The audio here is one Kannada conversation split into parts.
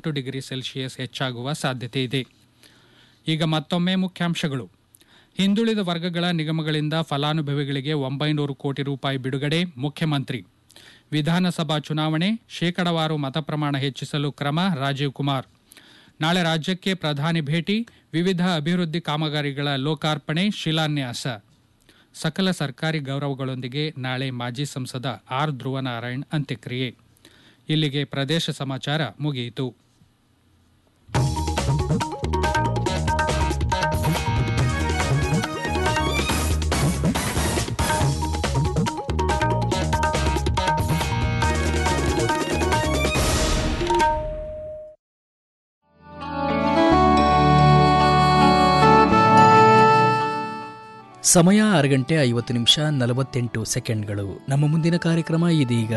ಎಂಟು ಡಿಗ್ರಿ ಸೆಲ್ಸಿಯಸ್ ಹೆಚ್ಚಾಗುವ ಸಾಧ್ಯತೆ ಇದೆ ಈಗ ಮತ್ತೊಮ್ಮೆ ಮುಖ್ಯಾಂಶಗಳು ಹಿಂದುಳಿದ ವರ್ಗಗಳ ನಿಗಮಗಳಿಂದ ಫಲಾನುಭವಿಗಳಿಗೆ ಒಂಬೈನೂರು ಕೋಟಿ ರೂಪಾಯಿ ಬಿಡುಗಡೆ ಮುಖ್ಯಮಂತ್ರಿ ವಿಧಾನಸಭಾ ಚುನಾವಣೆ ಶೇಕಡವಾರು ಮತಪ್ರಮಾಣ ಹೆಚ್ಚಿಸಲು ಕ್ರಮ ರಾಜೀವ್ ಕುಮಾರ್ ನಾಳೆ ರಾಜ್ಯಕ್ಕೆ ಪ್ರಧಾನಿ ಭೇಟಿ ವಿವಿಧ ಅಭಿವೃದ್ಧಿ ಕಾಮಗಾರಿಗಳ ಲೋಕಾರ್ಪಣೆ ಶಿಲಾನ್ಯಾಸ ಸಕಲ ಸರ್ಕಾರಿ ಗೌರವಗಳೊಂದಿಗೆ ನಾಳೆ ಮಾಜಿ ಸಂಸದ ಆರ್ ಧ್ರುವನಾರಾಯಣ್ ಅಂತ್ಯಕ್ರಿಯೆ ಇಲ್ಲಿಗೆ ಪ್ರದೇಶ ಸಮಾಚಾರ ಮುಗಿಯಿತು ಸಮಯ ಆರು ಗಂಟೆ ಐವತ್ತು ನಿಮಿಷ ನಲವತ್ತೆಂಟು ಸೆಕೆಂಡ್ಗಳು ನಮ್ಮ ಮುಂದಿನ ಕಾರ್ಯಕ್ರಮ ಇದೀಗ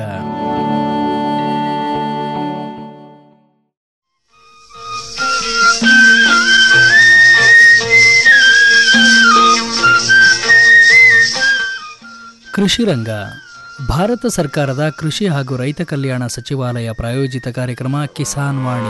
ಕೃಷಿ ರಂಗ ಭಾರತ ಸರ್ಕಾರದ ಕೃಷಿ ಹಾಗೂ ರೈತ ಕಲ್ಯಾಣ ಸಚಿವಾಲಯ ಪ್ರಾಯೋಜಿತ ಕಾರ್ಯಕ್ರಮ ಕಿಸಾನ್ ವಾಣಿ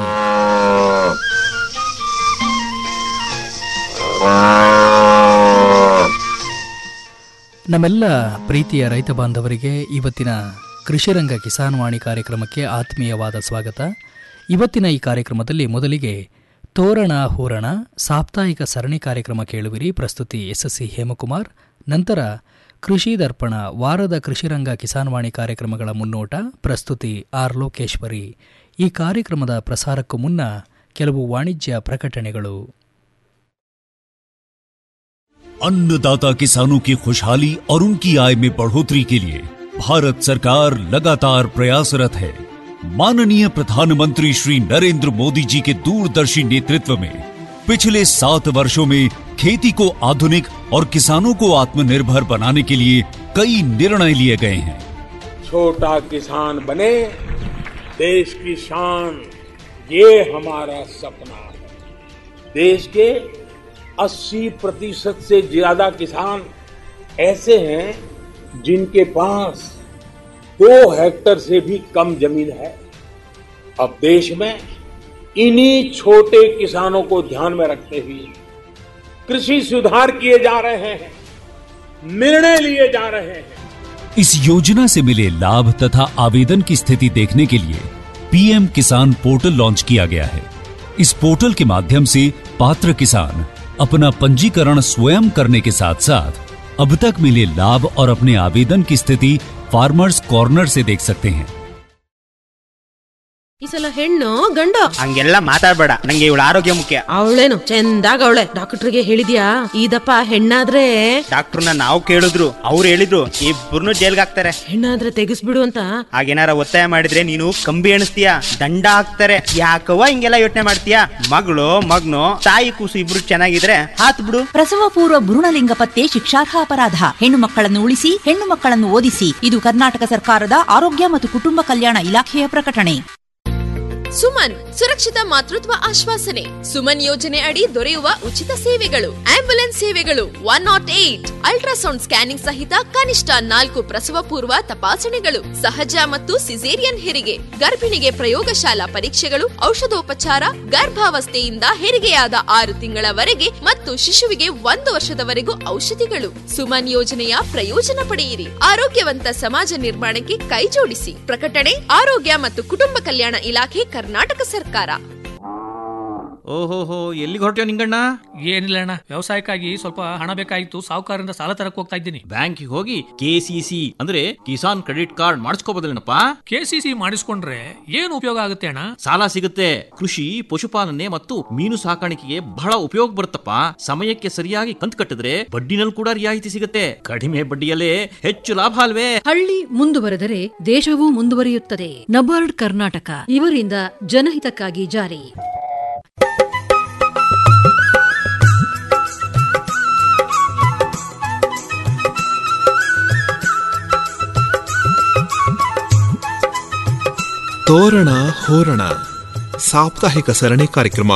ನಮ್ಮೆಲ್ಲ ಪ್ರೀತಿಯ ರೈತ ಬಾಂಧವರಿಗೆ ಇವತ್ತಿನ ಕೃಷಿರಂಗ ಕಿಸಾನ್ ವಾಣಿ ಕಾರ್ಯಕ್ರಮಕ್ಕೆ ಆತ್ಮೀಯವಾದ ಸ್ವಾಗತ ಇವತ್ತಿನ ಈ ಕಾರ್ಯಕ್ರಮದಲ್ಲಿ ಮೊದಲಿಗೆ ತೋರಣ ಹೂರಣ ಸಾಪ್ತಾಹಿಕ ಸರಣಿ ಕಾರ್ಯಕ್ರಮ ಕೇಳುವಿರಿ ಪ್ರಸ್ತುತಿ ಎಸ್ಎಸ್ಸಿ ಹೇಮಕುಮಾರ್ ನಂತರ ಕೃಷಿ ದರ್ಪಣ ವಾರದ ಕೃಷಿರಂಗ ಕಿಸಾನ್ ವಾಣಿ ಕಾರ್ಯಕ್ರಮಗಳ ಮುನ್ನೋಟ ಪ್ರಸ್ತುತಿ ಆರ್ ಲೋಕೇಶ್ವರಿ ಈ ಕಾರ್ಯಕ್ರಮದ ಪ್ರಸಾರಕ್ಕೂ ಮುನ್ನ ಕೆಲವು ವಾಣಿಜ್ಯ ಪ್ರಕಟಣೆಗಳು अन्नदाता किसानों की खुशहाली और उनकी आय में बढ़ोतरी के लिए भारत सरकार लगातार प्रयासरत है माननीय प्रधानमंत्री श्री नरेंद्र मोदी जी के दूरदर्शी नेतृत्व में पिछले सात वर्षों में खेती को आधुनिक और किसानों को आत्मनिर्भर बनाने के लिए कई निर्णय लिए गए हैं छोटा किसान बने देश की शान ये हमारा सपना है देश के 80 प्रतिशत से ज्यादा किसान ऐसे हैं जिनके पास दो हेक्टर से भी कम जमीन है अब देश में इन्हीं छोटे किसानों को ध्यान में रखते हुए कृषि सुधार किए जा रहे हैं निर्णय लिए जा रहे हैं इस योजना से मिले लाभ तथा आवेदन की स्थिति देखने के लिए पीएम किसान पोर्टल लॉन्च किया गया है इस पोर्टल के माध्यम से पात्र किसान अपना पंजीकरण स्वयं करने के साथ साथ अब तक मिले लाभ और अपने आवेदन की स्थिति फार्मर्स कॉर्नर से देख सकते हैं ಈ ಸಲ ಹೆಣ್ಣು ಗಂಡು ಹಂಗೆಲ್ಲ ಮಾತಾಡ್ಬೇಡ ನಂಗೆ ಇವಳ ಆರೋಗ್ಯ ಮುಖ್ಯ ಅವಳೇನು ಚಂದಾಗ ಅವಳೆ ಡಾಕ್ಟರ್ಗೆ ಹೇಳಿದ್ಯಾ ಇದಪ್ಪ ಹೆಣ್ಣಾದ್ರೆ ಡಾಕ್ಟರ್ನ ನಾವು ಕೇಳಿದ್ರು ಅವ್ರು ಹೇಳಿದ್ರು ಇಬ್ಬರನ್ನು ಜೈಲ್ಗೆ ಹಾಕ್ತಾರೆ ಹೆಣ್ಣಾದ್ರೆ ತೆಗಿಸ್ಬಿಡು ಅಂತ ಹಾಗೇನಾರ ಒತ್ತಾಯ ಮಾಡಿದ್ರೆ ನೀನು ಕಂಬಿ ಎಣಿಸ್ತೀಯ ದಂಡ ಹಾಕ್ತಾರೆ ಯಾಕವ್ವ ಹಿಂಗೆಲ್ಲ ಯೋಚನೆ ಮಾಡ್ತೀಯ ಮಗಳು ಮಗ್ನು ತಾಯಿ ಕೂಸು ಇಬ್ರು ಚೆನ್ನಾಗಿದ್ರೆ ಹಾತ್ ಬಿಡು ಪ್ರಸವ ಪೂರ್ವ ಭ್ರೂಣಲಿಂಗ ಪತ್ತೆ ಶಿಕ್ಷಾರ್ಹ ಅಪರಾಧ ಹೆಣ್ಣು ಮಕ್ಕಳನ್ನು ಉಳಿಸಿ ಹೆಣ್ಣು ಮಕ್ಕಳನ್ನು ಓದಿಸಿ ಇದು ಕರ್ನಾಟಕ ಸರ್ಕಾರದ ಆರೋಗ್ಯ ಮತ್ತು ಕುಟುಂಬ ಕಲ್ಯಾಣ ಇಲಾಖೆಯ ಪ್ರಕಟಣೆ ಸುಮನ್ ಸುರಕ್ಷಿತ ಮಾತೃತ್ವ ಆಶ್ವಾಸನೆ ಸುಮನ್ ಯೋಜನೆ ಅಡಿ ದೊರೆಯುವ ಉಚಿತ ಸೇವೆಗಳು ಆಂಬ್ಯುಲೆನ್ಸ್ ಸೇವೆಗಳು one nought eight ultrasound scanning ಸಹಿತ ಕನಿಷ್ಠ ನಾಲ್ಕು ಪ್ರಸವ ಪೂರ್ವ ತಪಾಸಣೆಗಳು ಸಹಜ ಮತ್ತು ಸಿಸೇರಿಯನ್ ಹೆರಿಗೆ ಗರ್ಭಿಣಿಗೆ ಪ್ರಯೋಗಶಾಲಾ ಪರೀಕ್ಷೆಗಳು ಔಷಧೋಪಚಾರ ಗರ್ಭಾವಸ್ಥೆಯಿಂದ ಹೆರಿಗೆಯಾದ ಆರು ತಿಂಗಳವರೆಗೆ ಮತ್ತು ಶಿಶುವಿಗೆ ಒಂದು ವರ್ಷದವರೆಗೂ ಔಷಧಿಗಳು ಸುಮನ್ ಯೋಜನೆಯ ಪ್ರಯೋಜನ ಪಡೆಯಿರಿ ಆರೋಗ್ಯವಂತ ಸಮಾಜ ನಿರ್ಮಾಣಕ್ಕೆ ಕೈಜೋಡಿಸಿ ಪ್ರಕಟಣೆ ಆರೋಗ್ಯ ಮತ್ತು ಕುಟುಂಬ ಕಲ್ಯಾಣ ಇಲಾಖೆ ಕರ್ನಾಟಕ ಸರ್ಕಾರ ಓಹೋಹೋ ಎಲ್ಲಿಗೆ ಹೊರಟ್ಯೋ ನಿಂಗಣ್ಣ ಏನಿಲ್ಲ ಅಣ್ಣ ವ್ಯವಸಾಯಕ್ಕಾಗಿ ಸ್ವಲ್ಪ ಹಣ ಬೇಕಾಗಿತ್ತು ಸಾಹುಕಾರರಿಂದ ಸಾಲ ತರಕ್ ಹೋಗ್ತಾ ಇದ್ದೀನಿ ಬ್ಯಾಂಕಿಗೆ ಹೋಗಿ ಕೆ ಸಿ ಸಿ ಅಂದ್ರೆ ಕಿಸಾನ್ ಕ್ರೆಡಿಟ್ ಕಾರ್ಡ್ ಮಾಡಿಸ್ಕೋಬೋದಲ್ಲೇನಪ್ಪ ಕೆ ಸಿ ಸಿ ಮಾಡಿಸ್ಕೊಂಡ್ರೆ ಏನು ಉಪಯೋಗ ಆಗುತ್ತೆ ಅಣ್ಣ ಸಾಲ ಸಿಗುತ್ತೆ ಕೃಷಿ ಪಶುಪಾಲನೆ ಮತ್ತು ಮೀನು ಸಾಕಾಣಿಕೆಗೆ ಬಹಳ ಉಪಯೋಗ ಬರುತ್ತಪ್ಪ ಸಮಯಕ್ಕೆ ಸರಿಯಾಗಿ ಕಂತು ಕಟ್ಟಿದ್ರೆ ಬಡ್ಡಿನಲ್ಲಿ ಕೂಡ ರಿಯಾಯಿತಿ ಸಿಗುತ್ತೆ ಕಡಿಮೆ ಬಡ್ಡಿಯಲ್ಲೇ ಹೆಚ್ಚು ಲಾಭ ಅಲ್ವೇ ಹಳ್ಳಿ ಮುಂದುವರೆದರೆ ದೇಶವೂ ಮುಂದುವರಿಯುತ್ತದೆ ನಬಾರ್ಡ್ ಕರ್ನಾಟಕ ಇವರಿಂದ ಜನಹಿತಕ್ಕಾಗಿ ಜಾರಿ ತೋರಣ ಹೋರಣ ಸಾಪ್ತಾಹಿಕ ಸರಣಿ ಕಾರ್ಯಕ್ರಮ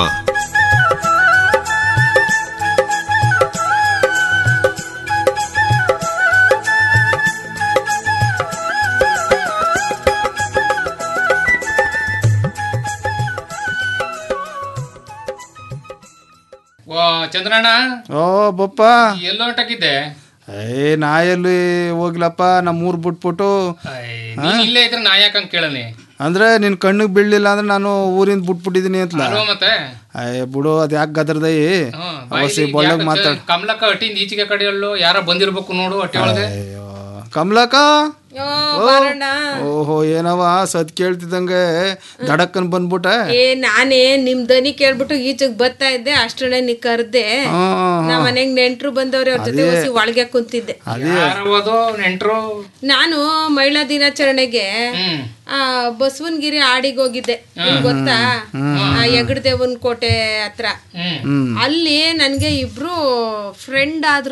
ವಾ ಚಂದ್ರಣ್ಣ ಓ ಬಪ್ಪ ಎಲ್ಲೋ ಹೊಂಟಾಗಿದ್ದೆ ಏ ನಾ ಎಲ್ಲಿ ಹೋಗ್ಲಪ್ಪ ನಮ್ಮ ಊರ್ ಬಿಟ್ಬಿಟ್ಟು ನೀನ್ ಇಲ್ಲೇ ಇದ್ರೆ ನಾ ಯಾಕಂಗ್ ಕೇಳನಿ ಅಂದ್ರೆ ನಿನ್ ಕಣ್ಣಿಗೆ ಬೀಳ್ಲಿಲ್ಲ ಅಂದ್ರೆ ನಾನು ಊರಿಂದ ಬಿಟ್ಬಿಟ್ಟಿದೀನಿ ಅಂತಲ ಅಲ್ವಾ ಮತ್ತೆ ಏ ಬಿಡು ಅದ್ ಯಾಕೆ ಗದರ್ದಯಿ ಹ್ಮ್, ಅವಸಿ ಬಾಯ್ಲಿ ಬೊಳ್ಳಗ್ ಯಾಕೆ ಮಾತಾಡ್ ಚ- ಕಮಲಕ್ಕ ಅಟ್ಟಿಂದ ಈಚೆಗೆ ಕಡೆಯಲ್ಲೋ ಯಾರ ಬಂದಿರ್ಬೇಕು ನೋಡು ಅಟ್ಟಿ ಒಳಗೆ ಕಮಲಕ್ಕ ಓಹೋ ಏನವ ಸತ್ ಕೇಳ್ತಿದ್ದಂಗೆ ದಡಕ್ಕನ್ ಬಂದ್ಬಿಟ್ಟ ಏ ನಾನೇ ನಿಮ್ ದನಿ ಕೇಳ್ಬಿಟ್ಟು ಈಚೆಗ್ ಬರ್ತಾ ಇದ್ದೆ ಅಷ್ಟ್ರೊಳಗೆ ನೀ ಕರ್ದೆ ಹಾ, ಹಾ. ನಮ್ಮ ಮನೆಗ್ ನೆಂಟ್ರು ಬಂದವ್ರೆ ಅವ್ರ ಜೊತೆ ಅದೇ. ಹೊಸಿ ಒಳಗೆ ಕುಂತಿದ್ದೆ ಯಾರವದು ನೆಂಟ್ರು ನಾನು ಮಹಿಳಾ ದಿನಾಚರಣೆಗೆ ಆ ಬಸವನಗಿರಿ ಆಡಿಗೆ ಹೋಗಿದ್ದೆ ನಿಮ್ಗ್ ಗೊತ್ತಾ ಆ ಯಗಡದೇವನ್ ಕೋಟೆ ಹತ್ರ ಅಲ್ಲಿ ನನ್ಗೆ ಇಬ್ರು ಫ್ರೆಂಡ್ ಆದ್ರು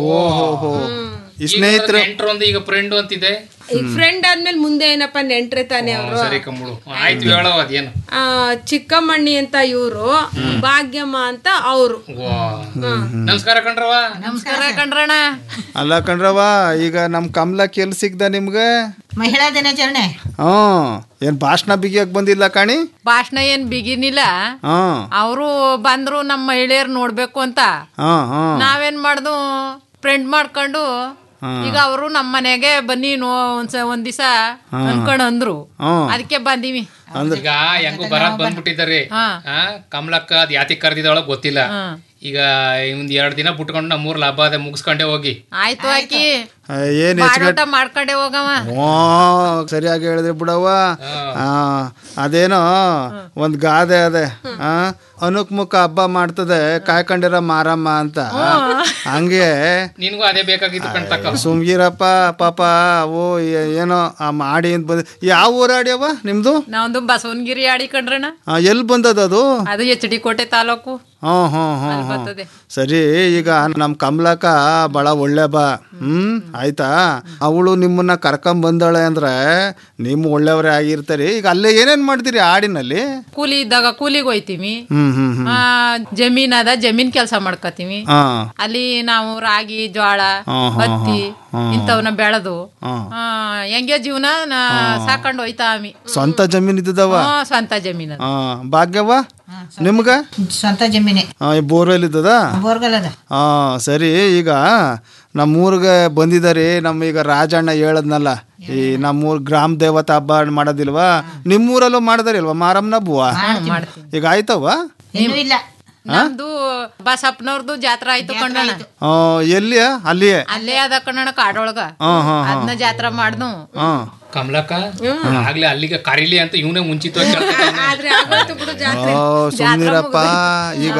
ಓಹೋ ಈ ಸ್ನೇಹಿತರು ನೆಂಟ್ರು ಒಂದು ಈಗ ಫ್ರೆಂಡ್ ಅಂತಿದೆ ಈಗ ಫ್ರೆಂಡ್ ಆದ್ಮೇಲೆ ಮುಂದೆ ಏನಪ್ಪ ನೆಂಟ್ರೆ ತಾನೆ ಅವರು ಸರಿ ಕಮ್ಮಳು ಆಯ್ತು ಹೇಳೋ ಅದೇನು ಆ ಚಿಕ್ಕಮ್ಮಣ್ಣಿ ಅಂತ ಇವ್ರು ಭಾಗ್ಯಮ್ಮ ಅಂತ ಅವರು ವಾ ನಮಸ್ಕಾರ ಕಣ್ರವ ನಮಸ್ಕಾರ ಕಣ್ರಣ್ಣ ಅಲ್ಲ ಕಣ್ರವ ಈಗ ನಮ್ ಕಮಲಕ್ಕೆ ಎಲ್ಲಿ ಸಿಗ್ದ ನಿಮ್ಗೆ ಮಹಿಳಾ ದಿನಾಚರಣೆ ಹ್ಮ್ ಏನ್ ಭಾಷಣ ಬಿಗಿಯಕ್ ಬಂದಿಲ್ಲ ಕಾಣಿ ಭಾಷಣ ಏನ್ ಬಿಗಿನಿಲ್ಲ ಹ್ಮ್ ಅವರು ಬಂದ್ರು ನಮ್ಮ ಮಹಿಳೆಯರ್ ನೋಡ್ಬೇಕು ಅಂತ ಹ್ಮ್ ಹ್ಮ್ ನಾವೇನ್ ಮಾಡ್ದು ಫ್ರೆಂಡ್ ಮಾಡ್ಕೊಂಡು ಈಗ ಅವರು ನಮ್ಮ ಮನೆಗೆ ಬನ್ನಿ ನೋ ಒಂದ್ಸ ಒಂದ್ ದಿವಸ ಅನ್ಕೊಂಡ್ ಅಂದ್ರು ಹ್ಮ್. ಅದಕ್ಕೆ ಬಂದೀವಿ ಈಗ ಹೆಂಗೋ ಬರತ್ ಬಂದ್ಬಿಟ್ಟಿದ್ದಾರೆ ಹಾ. ಆ, ಕಮಲಕ್ಕ ಅದ್ ಯಾತಿಗ್ ಕರ್ದಿದ್ದಾಳ ಗೊತ್ತಿಲ್ಲ ಈಗ ಒಂದ್ ಎರಡ್ ದಿನ ಬಿಟ್ಕೊಂಡು ನಮ್ಮೂರ್ ಲಾಭ ಅದೇ ಮುಗಿಸ್ಕೊಂಡೆ ಹೋಗಿ ಆಯ್ತು ಆಕಿ ಆ, ಏನ್ ಬಾಡೂಟ ಹೆಚ್ಚು ಮಾಡ್ಕೊಂಡೆ ಹೋಗವ ಓ ಸರಿಯಾಗಿ ಹೇಳಿದ್ರೆ ಬಿಡವ್ವ ಆ, ಅದೇನೋ ಒಂದ್ ಗಾದೆ ಅದೆ ಆ ಅನುಕ್ ಮುಖ ಹಬ್ಬ ಮಾಡ್ತದೆ ಕಾಯ್ಕೊಂಡಿರ ಮಾರಮ್ಮ ಅಂತ ಹಂಗೆ ನಿನ್ಗೂ ಅದೇ ಬೇಕಾಗಿತ್ತು ಕಣ್ತಕ್ಕ ಸುಮ್ಗಿರಪ್ಪ ಪಾಪ ಓ ಏ- ಏನೋ ಆ ಮಾಡಿ ಅಂತ ಬಂದ ಯಾವ ಊರ ಆಡ್ಯವ ನಿಮ್ದು ನಾವೊಂದು ಬಸವನಗಿರಿ ಆಡಿ ಕಣ್ರಣ್ಣ ಎಲ್ಲಿ ಬಂದದ ಅದು ಅದು ಎಚ್ ಡಿ ಕೋಟೆ ತಾಲೂಕು ಹ್ಮ್ ಹ್ಮ್ ಹ್ಮ್ ಹ್ಮ್ ಬರ್ತದೆ ಸರಿ ಈಗ ನಮ್ ಕಮಲಕ್ಕ ಬಹಳ ಒಳ್ಳೆ ಬಾ ಹ್ಮ್ ಆಯ್ತಾ ಅವಳು ನಿಮ್ಮನ್ನ ಕರ್ಕೊಂಡ್ ಬಂದಾಳೆ ಅಂದ್ರೆ ನಿಮ್ ಒಳ್ಳೆಯವರೇ ಆಗಿರ್ತಾರೆ ಈಗ ಅಲ್ಲೇ ಏನೇನ್ ಮಾಡ್ತೀರಿ ಹಾಡಿನಲ್ಲಿ ಕೂಲಿ ಇದ್ದಾಗ ಕೂಲಿಗೆ ಹೋಯ್ತೀವಿ ಹ್ಮ್ ಹ್ಮ್ ಹ್ಮ್ ಆ, ಜಮೀನ್ ಅದ ಜಮೀನ್ ಕೆಲಸ ಮಾಡ್ಕೋತೀವಿ ಹಾ ಅಲ್ಲಿ ನಾವು ರಾಗಿ ಜೋಳ ಹಾ, ಹಾ, ಹತ್ತಿ ಹಾ. ಇಂಥವನ್ನ ಬೆಳೆದು ಹಾ. ಆ, ಹೆಂಗೆ ಜೀವನ ಸಾಕೊಂಡು ಹೋಯ್ತಾಮಿ ಸ್ವಂತ ಜಮೀನ್ ಇದ್ದದವ ಹ್ಮ್, ಸ್ವಂತ ಜಮೀನ್ ಅದು. ಹಾ ಭಾಗ್ಯವ್ವ ನಿಮ್ಗ ಸ್ವಂತ ಜಮೀನೆ ಬೋರ್ವೆಲ್ ಇದ್ದದ ಬೋರ್ಗಲ್ ಅದ ಹಾ ಸರಿ ಈಗ ನಮ್ಮೂರ್ಗೆ ಬಂದಿದ್ದಾರೆ ನಮ್ಮ ಈಗ ರಾಜಣ್ಣ ಹೇಳದ್ನಲ್ಲ ಈ ನಮ್ಮೂರ್ ಗ್ರಾಮ ದೇವತಾ ಹಬ್ಬ ಮಾಡೋದಿಲ್ವಾ ನಿಮ್ಮೂರಲ್ಲೂ ಮಾಡಿದಾರಿಲ್ವಾ ಮಾರಮ್ಮನ ಹಬ್ಬವ ಮಾಡ್ತೀವಿ ಈಗ ಆಯ್ತವ ಏನೂ ಇಲ್ಲ ನಮ್ದು ಬಸಪ್ಪನವ್ರದ್ದು ಜಾತ್ರೆ ಆಯ್ತು ಕಣ್ಣಣ್ಣ ಆ, ಎಲ್ಲಿ ಅಲ್ಲಿಯೇ ಅಲ್ಲೇ ಅದ ಕಣ್ಣಣ್ಣ ಕಾಡೊಳಗ ಹಾ ಹಾ ಹಾ ಅದನ್ನ ಜಾತ್ರೆ ಮಾಡ್ದು ಹಾ ಕಮಲಕ್ಕ ಆಗ್ಲೇ ಅಲ್ಲಿಗೆ ಕರೀಲಿ ಅಂತ ಇವನೇ ಮುಂಚಿತವಾಗಿ ಕೇಳ್ತಿದ್ದಾನೆ. ಆದ್ರೆ ಆಗೋಯ್ತು ಬಿಡು ಜಾತ್ರೆ ಓ ಸುಮ್ನಿರಪ್ಪ ಈಗ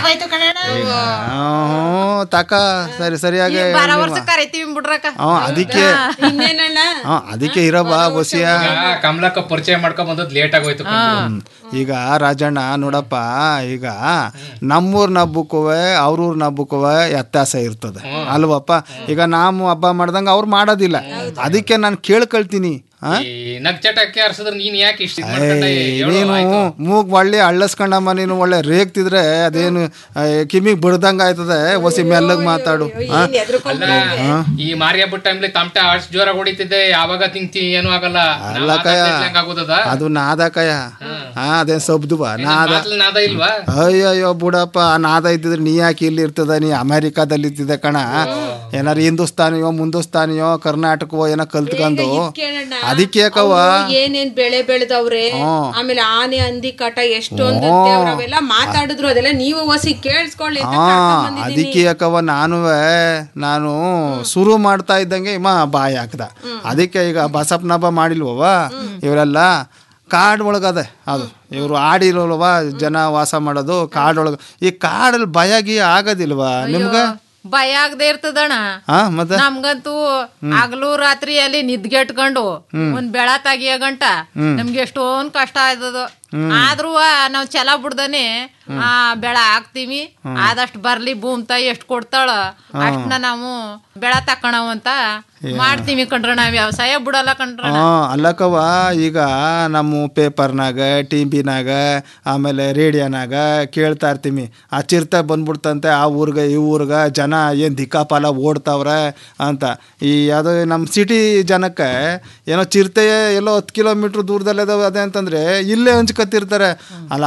ಹ್ಞೂ ತಕ ಸರಿ ಸರಿಯಾಗಿ ಬಾರ ವರ್ಷ ಕರಿತೀವಿ ಬಿಡ್ರಕ್ಕ ಹ್ಞೂ ಅದಕ್ಕೆ ಇನ್ನೇನಣ್ಣ ಹ್ಞೂ ಅದಕ್ಕೆ ಇರಬಾ ಬಸಿಯ ಈಗ ಕಮಲಕ್ಕ ಪರಿಚಯ ಮಾಡ್ಕೊಂಡ್ ಬಂದದ್ ಲೇಟ್ ಆಗೋಯ್ತು ಕಣ್ಬಿಡು. ಈಗ ರಾಜಣ್ಣ ನೋಡಪ್ಪ ಈಗ ನಮ್ಮೂರ್ನ ಹಬ್ಬಕ್ಕುವೆ ಅವ್ರೂರ್ನ ಹಬ್ಬಕ್ಕುವೆ ವ್ಯತ್ಯಾಸ ಇರ್ತದೆ ಅಲ್ವಪ್ಪ ಈಗ ನಾವು ಹಬ್ಬ ಮಾಡ್ದಂಗ ಅವ್ರು ಮಾಡೋದಿಲ್ಲ ಅದಕ್ಕೆ ನಾನು ಕೇಳ್ಕೊಳ್ತೀನಿ ಆ? ಈ ನಗ್ಚಟಕ್ಕೆ ಅರ್ಸಿದ್ರೆ ನೀನ್ ಯಾಕೆ ಇಷ್ಟ ಇದ್ ಏಯ್, ಮಾಡ್ಕೊಂಡೆ? ಹೇಳು, ನೀನು ಆಯ್ತು. ಮೂಗ್ ಒಳ್ಳೆ ಅಳ್ಳಸ್ಕೊಂಡಮ್ಮ ನೀನು ಒಳ್ಳೆ ರೇಗ್ತಿದ್ರೆ ಅದೇನು ಕಿಮಿಗ್ ಬಿಡ್ದಂಗ ಆಯ್ತದೆ ಒಸಿ ಮೆಲ್ಲಗ್ ಮಾತಾಡು ಆ? ಅಲ್ಲ ಈ ಮಾರಿ ಹಬ್ಬದ ಟೈಮ್ಲಿ ತಮಟೆ ಅಷ್ಟ್ ಜೋರಾಗಿ ಹೊಡಿತಿದ್ದೆ ಯಾವಾಗ ತಿಂತಿ ಏನು ಆಗಲ್ಲ ಅಲ್ಲ ಕಯ ಆಗೋದದ ಅದು ನಾದ ಕಯ ಹಾ ಅದೇನ್ ಸಬ್ದುವ ನಾದ ಮಾತಲ್ಲಿ ನಾದ ಇಲ್ವಾ ಅಯ್ಯಯ್ಯೋ ಬುಡಪ್ಪ ಆ ನಾದ ಇದ್ದಿದ್ರೆ ನೀ ಯಾಕೆ ಇಲ್ಲಿ ಇರ್ತದ ನೀ ಅಮೆರಿಕಾದಲ್ಲಿ ಇದ್ದಿದ್ದೆ ಕಣ ಏನಾರು ಹಿಂದೂಸ್ತಾನಿಯೋ ಮುಂದೂಸ್ತಾನಿಯೋ ಕರ್ನಾಟಕವೋ ಏನೋ ಕಲ್ತ್ಕೊಂಡು ಅದಕ್ಕೆ ಯಾಕವ್ವ ಅವ್ರು ಏನೇನ್ ಬೆಳೆ ಬೆಳೆದವ್ರೆ ಹ್ಮ್. ಆಮೇಲೆ ಆನೆ ಹಂದಿ ಕಾಟ ಎಷ್ಟೊಂದು ಹ್ಮ್. ಅವೆಲ್ಲ ಮಾತಾಡಿದ್ರು ಅದೆಲ್ಲ ನೀವು ಹೊಸಿ ಕೇಳಿಸ್ಕೊಳ್ಳಿ ಅಂತ ಹಾ ಕರ್ಕೊಂಡ್ ಬಂದಿದ್ದೀನಿ. ಅದಕ್ಕೆ ಯಾಕವ್ವ ನಾನು ನಾನು ಶುರು ಮಾಡ್ತಾ ಇದ್ದಂಗೆ ಇಮ್ಮ ಬಾಯಿ ಹಾಕ್ದ ಅದಕ್ಕೆ ಈಗ ಬಸಪ್ಪನ ಹಬ್ಬ ಮಾಡಿಲ್ವವ ಇವರೆಲ್ಲ ಕಾಡ್ ಒಳಗದೆ ಅದು ಇವರು ಆಡಿಲ್ವಲ್ವ ಜನ ವಾಸ ಮಾಡೋದು ಕಾಡೊಳಗ ಈ ಕಾಡಲ್ಲಿ ಭಯಗಿ ಆಗೋದಿಲ್ವಾ ನಿಮ್ಗೆ ಭಯ ಆಗದೆ ಇರ್ತದಣ್ಣ ಹಾ ಮತ್ತೆ ನಮ್ಗಂತೂ ಹಗಲು ರಾತ್ರಿ ಅಲ್ಲಿ ನಿದ್ಗೆಟ್ಕೊಂಡು ಒಂದ್ ಬೆಳ ತೆಗಿಯ ಗಂಟ ಹ್ಮ್. ನಮ್ಗೆ ಎಷ್ಟೊಂದ್ ಕಷ್ಟ ಆಯ್ತದ ಆದ್ರೂ ನಾವ್ ಛಲ ಬಿಡ್ದನೆ ಆ ಬೆಳ ಹಾಕ್ತಿವಿ ಆದಷ್ಟು ಬರ್ಲಿ ಭೂಮ್ ತಾಯಿ ಎಷ್ಟ್ ಕೊಡ್ತಾಳ ಅಷ್ಟನ್ನ ನಾವು ಬೆಳ ತಕ್ಕಣವ್ ಅಂತ ಮಾಡ್ತೀವಿ ಕಣ್ರಣ್ಣ ವ್ಯವಸಾಯ ಬಿಡಲ್ಲ ಕಣ್ರಣ್ಣ ಹಾ ಅಲ್ಲಕ್ಕವ ಈಗ ನಮ್ಮ ಪೇಪರ್ನಾಗ ಟಿ ವಿನಾಗ ಆಮೇಲೆ ರೇಡಿಯೋನಾಗ ಕೇಳ್ತಾ ಇರ್ತೀವಿ ಆ ಚಿರತೆ ಬಂದ್ಬಿಡ್ತಂತೆ ಆ ಊರ್ಗೆ ಈ ಊರ್ಗೆ ಜನ ಏನು ದಿಕ್ಕಾಪಾಲ ಓಡ್ತಾವ್ರೆ ಅಂತ ಈ ಅದು ನಮ್ಮ ಸಿಟಿ ಜನಕ್ಕೆ ಏನೋ ಚಿರತೆ ಎಲ್ಲೋ ಹತ್ತು ಕಿಲೋಮೀಟ್ರ್ ದೂರದಲ್ಲಿದಾವೆ ಅದೇ ಅಂತಂದ್ರೆ ಇಲ್ಲೇ ಹಂಚ್ಕೊತಿರ್ತಾರೆ ಅಲ್ಲ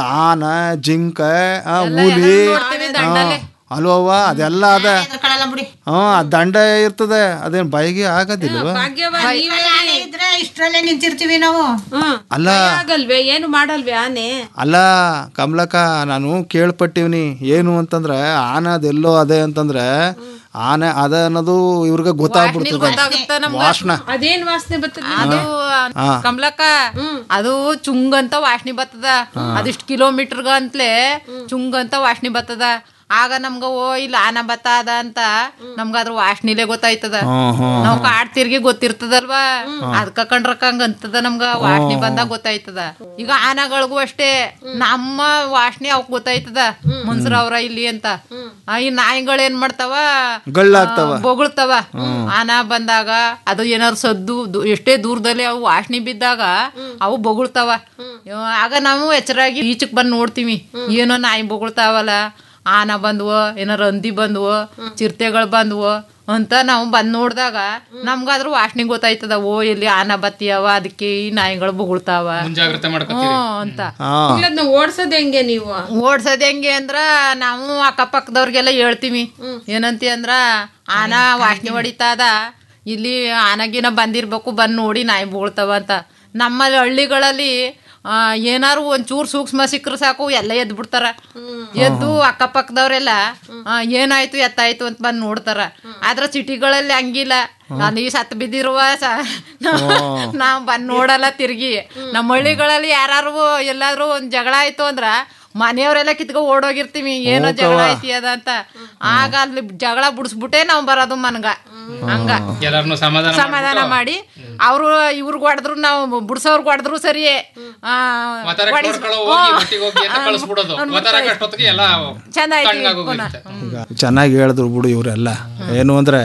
ಆನ ಜಿಂಕ ಆ, ಹುಲಿ ದಂಡಲೆ. ಅಲ್ವವ್ವ ಅದೆಲ್ಲ ಅದ ಕಳಲ್ಲ ಬಿಡಿ ಹ್ಞೂ ಆ ದಂಡ ಇರ್ತದೆ ಅದೇನು ಬೈಗೆ ಆಗೋದಿಲ್ವ ಇದ್ರೆ ಇಷ್ಟರಲ್ಲೇ ನಿಂತಿರ್ತೀವಿ ನಾವು ಅಲ್ಲ ಆಗಲ್ವೇ ಏನು ಮಾಡಲ್ವೇ ಆನೆ ಅಲ್ಲ ಕಮಲಕ್ಕ ನಾನು ಕೇಳ್ಪಟ್ಟಿವ್ನಿ ಏನು ಅಂತಂದ್ರೆ ಆನೆ ಅದೆಲ್ಲೋ ಅದೇ ಅಂತಂದ್ರೆ ಆನೆ ಅದ ಅನ್ನೋದು ಇವ್ರಿಗೆ ಗೊತ್ತಾಗ್ಬಿಡ್ತದೆ ಗೊತ್ತಾಗುತ್ತೆ ನಮ್ಗೆ. ವಾಸನ ಅದೇನ್ ವಾಸನೆ ಬರ್ತದೆ ಅದು ಹಾ. ಕಮಲಕ್ಕ ಅದು ಚುಂಗ್ ಅಂತ ವಾಸನೆ ಬರ್ತದ ಅದಿಷ್ಟು ಕಿಲೋಮೀಟರ್ಗ ಅಂತಲೇ ಚುಂಗ್ ಅಂತ ವಾಸನೆ ಬರ್ತದ ಆಗ ನಮ್ಗ ಓ ಇಲ್ಲ ಆನ ಬತ್ತದ ಅಂತ ನಮ್ಗ ಅದ್ರ ವಾಸನಿಲೆ ಗೊತ್ತಾಯ್ತದ ಹ್ಮ್, ಹ್ಮ್, ನಾವ್ ಕಾಡ್ ತಿರ್ಗಿ ಗೊತ್ತಿರ್ತದಲ್ವಾ ಅದ್ಕ ಕಂಡ್ರಕ್ಕಂಗ ಅಂತದ ನಮ್ಗ ವಾಸನೆ ಬಂದಾಗ ಗೊತ್ತಾಯ್ತದ ಈಗ ಆನಗಳಿಗೂ ಅಷ್ಟೇ ನಮ್ಮ ವಾಸನೆ ಅವಕ್ ಗೊತ್ತಾಯ್ತದ ಮನ್ಸರವ್ರ ಇಲ್ಲಿ ಅಂತ ಆ, ಈ ನಾಯಿಗಳು ಏನ್ ಮಾಡ್ತಾವ ಗಳ್ಳಾಗ್ತಾವ. ಆ, ಬೊಗಳ್ತಾವ ಆನ ಬಂದಾಗ ಅದು ಏನಾದ್ರು ಸದ್ದು ದು- ಎಷ್ಟೇ ದೂರದಲ್ಲಿ ಅವು ವಾಸನೆ ಬಿದ್ದಾಗ ಅವು ಬೊಗಳ್ತಾವ ಆಗ ನಾವು ಎಚ್ಚರಾಗಿ ಈಚಕ್ ಬಂದ್ ನೋಡ್ತೀವಿ ಏನೋ ನಾಯಿ ಬೊಗಳ್ತಾವಲ್ಲ ಆನ ಬಂದ್ವು ಏನಾರ ಹಂದಿ ಬಂದ್ವು ಚಿರತೆಗಳು ಬಂದ್ವು ಅಂತ ನಾವು ಬಂದ್ ನೋಡಿದಾಗ ನಮ್ಗಾದ್ರೂ ವಾಸನೆ ಗೊತ್ತಾಯ್ತದ ಓ ಎಲ್ಲಿ ಆನ ಬತ್ತಿಯವ ಅದಕ್ಕೆ ಈ ನಾಯಿಗಳು ಬೊಗಳ್ತಾವ ಮುಂಜಾಗ್ರತೆ ಮಾಡ್ಕೊತೀರಿ ಹ್ಮ್ ಅಂತ ಅದನ್ನ ಓಡ್ಸೋದ್ ಹೆಂಗೆ ನೀವು ಓಡ್ಸೋದ್ ಹೆಂಗೆ ಅಂದ್ರ ನಾವು ಅಕ್ಕಪಕ್ಕದವ್ರಿಗೆಲ್ಲ ಹೇಳ್ತೀವಿ ಏನಂತಿ ಅಂದ್ರ ಆನ ವಾಸನೆ ಹೊಡಿತಾದ ಇಲ್ಲಿ ಆನಗಿನ ಬಂದಿರ್ಬೇಕು ಬಂದ್ ನೋಡಿ ನಾಯಿ ಬೀಳ್ತಾವ ಅಂತ ನಮ್ಮಲ್ಲಿ ಹಳ್ಳಿಗಳಲ್ಲಿ ಆ, ಏನಾರು ಒಂಚೂರು ಸೂಕ್ಷ್ಮ ಸಿಕ್ಕರು ಸಾಕು ಎಲ್ಲ ಎದ್ದು ಬಿಡ್ತಾರ ಎದ್ದು ಅಕ್ಕಪಕ್ಕದವ್ರೆಲ್ಲ ಆ, ಏನಾಯ್ತು ಎತ್ತಾಯ್ತು ಅಂತ ಬಂದ್ ನೋಡ್ತಾರ ಆದ್ರ ಸಿಟಿಗಳಲ್ಲಿ ಹಂಗಿಲ್ಲ ನಾನು ಈ ಸತ್ ಬಿದ್ದಿರುವ ಸ- ನಾವ್ ಬಂದ್ ನೋಡಲ್ಲ ತಿರ್ಗಿ ನಮ್ಮ ಹಳ್ಳಿಗಳಲ್ಲಿ ಯಾರು ಎಲ್ಲಾದ್ರೂ ಒಂದ್ ಜಗಳ ಆಯ್ತು ಅಂದ್ರ ಮನೆಯವರೆಲ್ಲ ಕಿತ್ಕೊ ಓಡೋಗಿರ್ತೀವಿ ಏನೋ ಜಗಳ ಐತಿ ಅದ ಅಂತ ಆಗ ಅಲ್ಲಿ ಜಗಳ ಬಿಡಿಸ್ಬಿಟ್ಟೆ ನಾವ್ ಬರೋದು ಮನ್ಗ ಹಂಗ ಎಲ್ಲಾರನು ಸಮಾಧಾನ ಸಮಾಧಾನ ಮಾಡಿ ಅವರು ಇವ್ರಿಗೆ ಹೊಡೆದ್ರು ನಾವು ಬಿಡ್ಸೋರ್ಗ್ ಹೊಡೆದ್ರು ಸರಿಯೇ ಆ, ಮತಾರಕ್ಕೆ ಹೊಡಿಸ್- ಹೊಡ್ಕೊಳ್ಳೋ ಹೋಗಿ ಹ್ಮ್. ಒಟ್ಟಿಗೆ ಹೋಗಿ ಅಂತ ಕಳಿಸ್ಬಿಡೋದು ಮತಾರಕ್ಕೆ ಅಷ್ಟೊತ್ತಿಗೆ ಎಲ್ಲ ಚಂದ ಆಯ್ತು ತಣ್ಣಗಾಗೋಗಿರುತ್ತೆ. ಚೆನ್ನಾಗಿ ಹೇಳಿದ್ರು ಬಿಡು ಇವರೆಲ್ಲ ಏನು ಅಂದ್ರೆ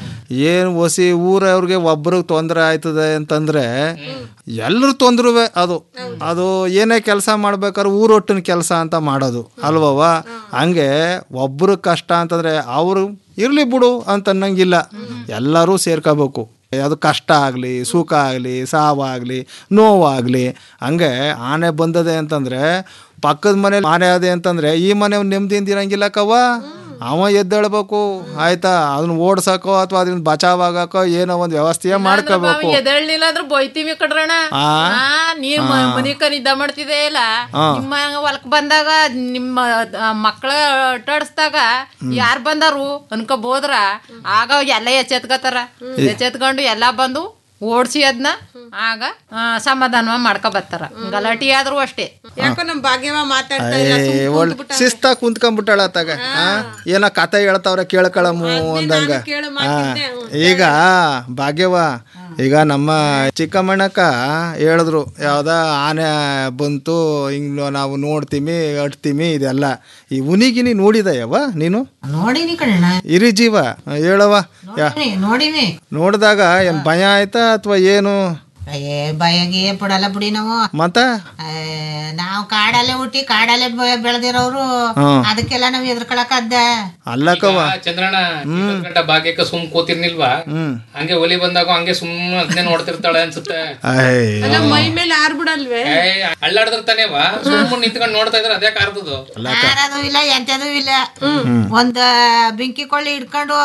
ಏನು ಒಸಿ ಊರವ್ರಿಗೆ ಒಬ್ರಿಗೆ ತೊಂದರೆ ಆಯ್ತದೆ ಅಂತಂದ್ರೆ ಎಲ್ಲರೂ ತೊಂದ್ರುವೆ ಅದು ಅದು ಏನೇ ಕೆಲಸ ಮಾಡ್ಬೇಕಾದ್ರೆ ಊರೊಟ್ಟಿನ ಕೆಲಸ ಅಂತ ಮಾಡೋದು ಅಲ್ವವ ಹಂಗೆ ಒಬ್ರು ಕಷ್ಟ ಅಂತಂದ್ರೆ ಅವರು ಇರ್ಲಿ ಬಿಡು ಅಂತ ಅನ್ನಂಗಿಲ್ಲ ಎಲ್ಲರೂ ಸೇರ್ಕೋಬೇಕು ಅದು ಕಷ್ಟ ಆಗಲಿ ಸುಖ ಆಗಲಿ ಸಾವಾಗಲಿ ನೋವಾಗಲಿ ಹಂಗೆ ಆನೆ ಬಂದದೆ ಅಂತಂದ್ರೆ ಪಕ್ಕದ ಮನೆ ಆನೆ ಅದೇ ಅಂತಂದ್ರೆ ಈ ಮನೆ ನೆಮ್ಮದಿಯಿಂದ ಇರಂಗಿಲ್ಲ ಕವ್ವ ಅವ ಎದ್ದೇಳ್ಬೇಕು ಆಯ್ತಾ ಅದನ್ನ ಓಡ್ಸಕೋ ಅಥವಾ ಅದನ್ನ ಬಚಾವ್ ಆಗಕೋ ಏನೋ ಒಂದು ವ್ಯವಸ್ಥೆ ಮಾಡ್ಕೋಬೇಕು ಎದಳ್ಲಿಲ್ಲ ಅಂದ್ರೆ ಬೈತೀವಿ ಕಡ್ರಣ ಆ? ನೀನ್ ಮನಿಕ ನಿದ್ದ ಮಾಡ್ತಿದೆ ಇಲ್ಲ ಆ. ನಿಮ್ಮ ಹೊಲಕ್ ಬಂದಾಗ ನಿಮ್ಮ ಮಕ್ಕಳ ಅಟ್ಟಾಡಿಸ್ದಾಗ ಯಾರ್ ಬಂದಾರು ಅನ್ಕೋಬೋದ್ರ ಆಗ ಎಲ್ಲ ಎಚ್ಚೆತ್ಕತಾರ ಎಚ್ಚೆತ್ಕೊಂಡು ಎಲ್ಲಾ ಬಂದು ಓಡ್ಸಿ ಅದನ್ನ ಆಗ ಆ, ಸಮಾಧಾನ ಮಾಡ್ಕೊ ಬರ್ತಾರ ಗಲಾಟಿ ಆದ್ರೂ ಅಷ್ಟೇ ಯಾಕೋ ನಮ್ ಭಾಗ್ಯವ ಮಾತಾಡ್ತಾ ಇಲ್ಲ ಏ, ಸುಮ್ನೆ ಒಳ್ಳೆ ಕೂತ್ಬಿಟ್ಟ. ಶಿಸ್ತಾಗಿ ಕುಂತ್ಕೊಂಡ್ಬಿಟ್ಟಾಳ ತಗ ಏನೋ ಕತೆ ಹೇಳ್ತಾವ್ರೆ ಕೇಳ್ಕೊಳಮು ಅಂದಂಗ ಕೇಳು ಆ, ಈಗ ಭಾಗ್ಯವ ಈಗ ನಮ್ಮ ಚಿಕ್ಕಮ್ಮಣ್ಣಕ್ಕ ಹೇಳಿದ್ರು ಯಾವ್ದ ಆನೆ ಬಂತು ಹಿಂಗ್ ನಾವು ನೋಡ್ತೀವಿ ಅಟ್ತೀವಿ ಇದೆಲ್ಲ ಈ ಉನಿಗಿನಿ ನೋಡಿದಯವ ನೀನು ನೋಡಿನಿ ಕಣ್ಣ ಇರಿ ಜೀವ ಹೇಳವ ಯಾ ನೋಡಿನಿ ನೋಡಿದಾಗ ಏನ್ ಭಯ ಆಯ್ತಾ ಅಥವಾ ಏನು ಏ ಭಯಗೆ ಬಿಡಲ್ಲ ಬಿಡಿ ನಾವು ಮತ್ತ ಏ, ನಾವು ಕಾಡಲ್ಲೇ ಹುಟ್ಟಿ ಕಾಡಲ್ಲೇ ಬೆ- ಬೆಳ್ದಿರೋರು ಹ್ಮ್. ಅದಕ್ಕೆಲ್ಲ ನಾವ್ ಎದ್ರಕೊಳಕದ್ದ ಅಲ್ಲಕವ ಚಂದ್ರಣ್ಣ ಇಪ್ಪತ್ತು ಗಂಟೆ ಭಾಗ್ಯಕ್ಕೆ ಸುಮ್ ಕೂತಿರ್ನಿಲ್ವಾ ಹಂಗೆ ಒಲಿ ಬಂದಾಗ ಹಂಗೆ ಸುಮ್ಮನೆ ಅದನ್ನೇ ನೋಡ್ತಿರ್ತಾಳೆ ಅನ್ಸುತ್ತೆ ಅಲ್ಲ ಮೈ ಮೇಲೆ ಆರ್ಬಿಡಲ್ವೇ ಏಯ್ ಅಳ್ಳಾಡ್ದಿರ್ತಾನೇವಾ ಸುಮ್ಮನೆ ನಿಂತ್ಕೊಂಡು ನೋಡ್ತಾ ಇದ್ರೆ ಅದೇ ಕಾರ್ತದು ಯಾರದು ಇಲ್ಲ ಎಂತದು ಇಲ್ಲ ಒಂದ್ ಬೆಂಕಿ ಕೊಳ್ಳಿ ಹಿಡ್ಕೊಂಡು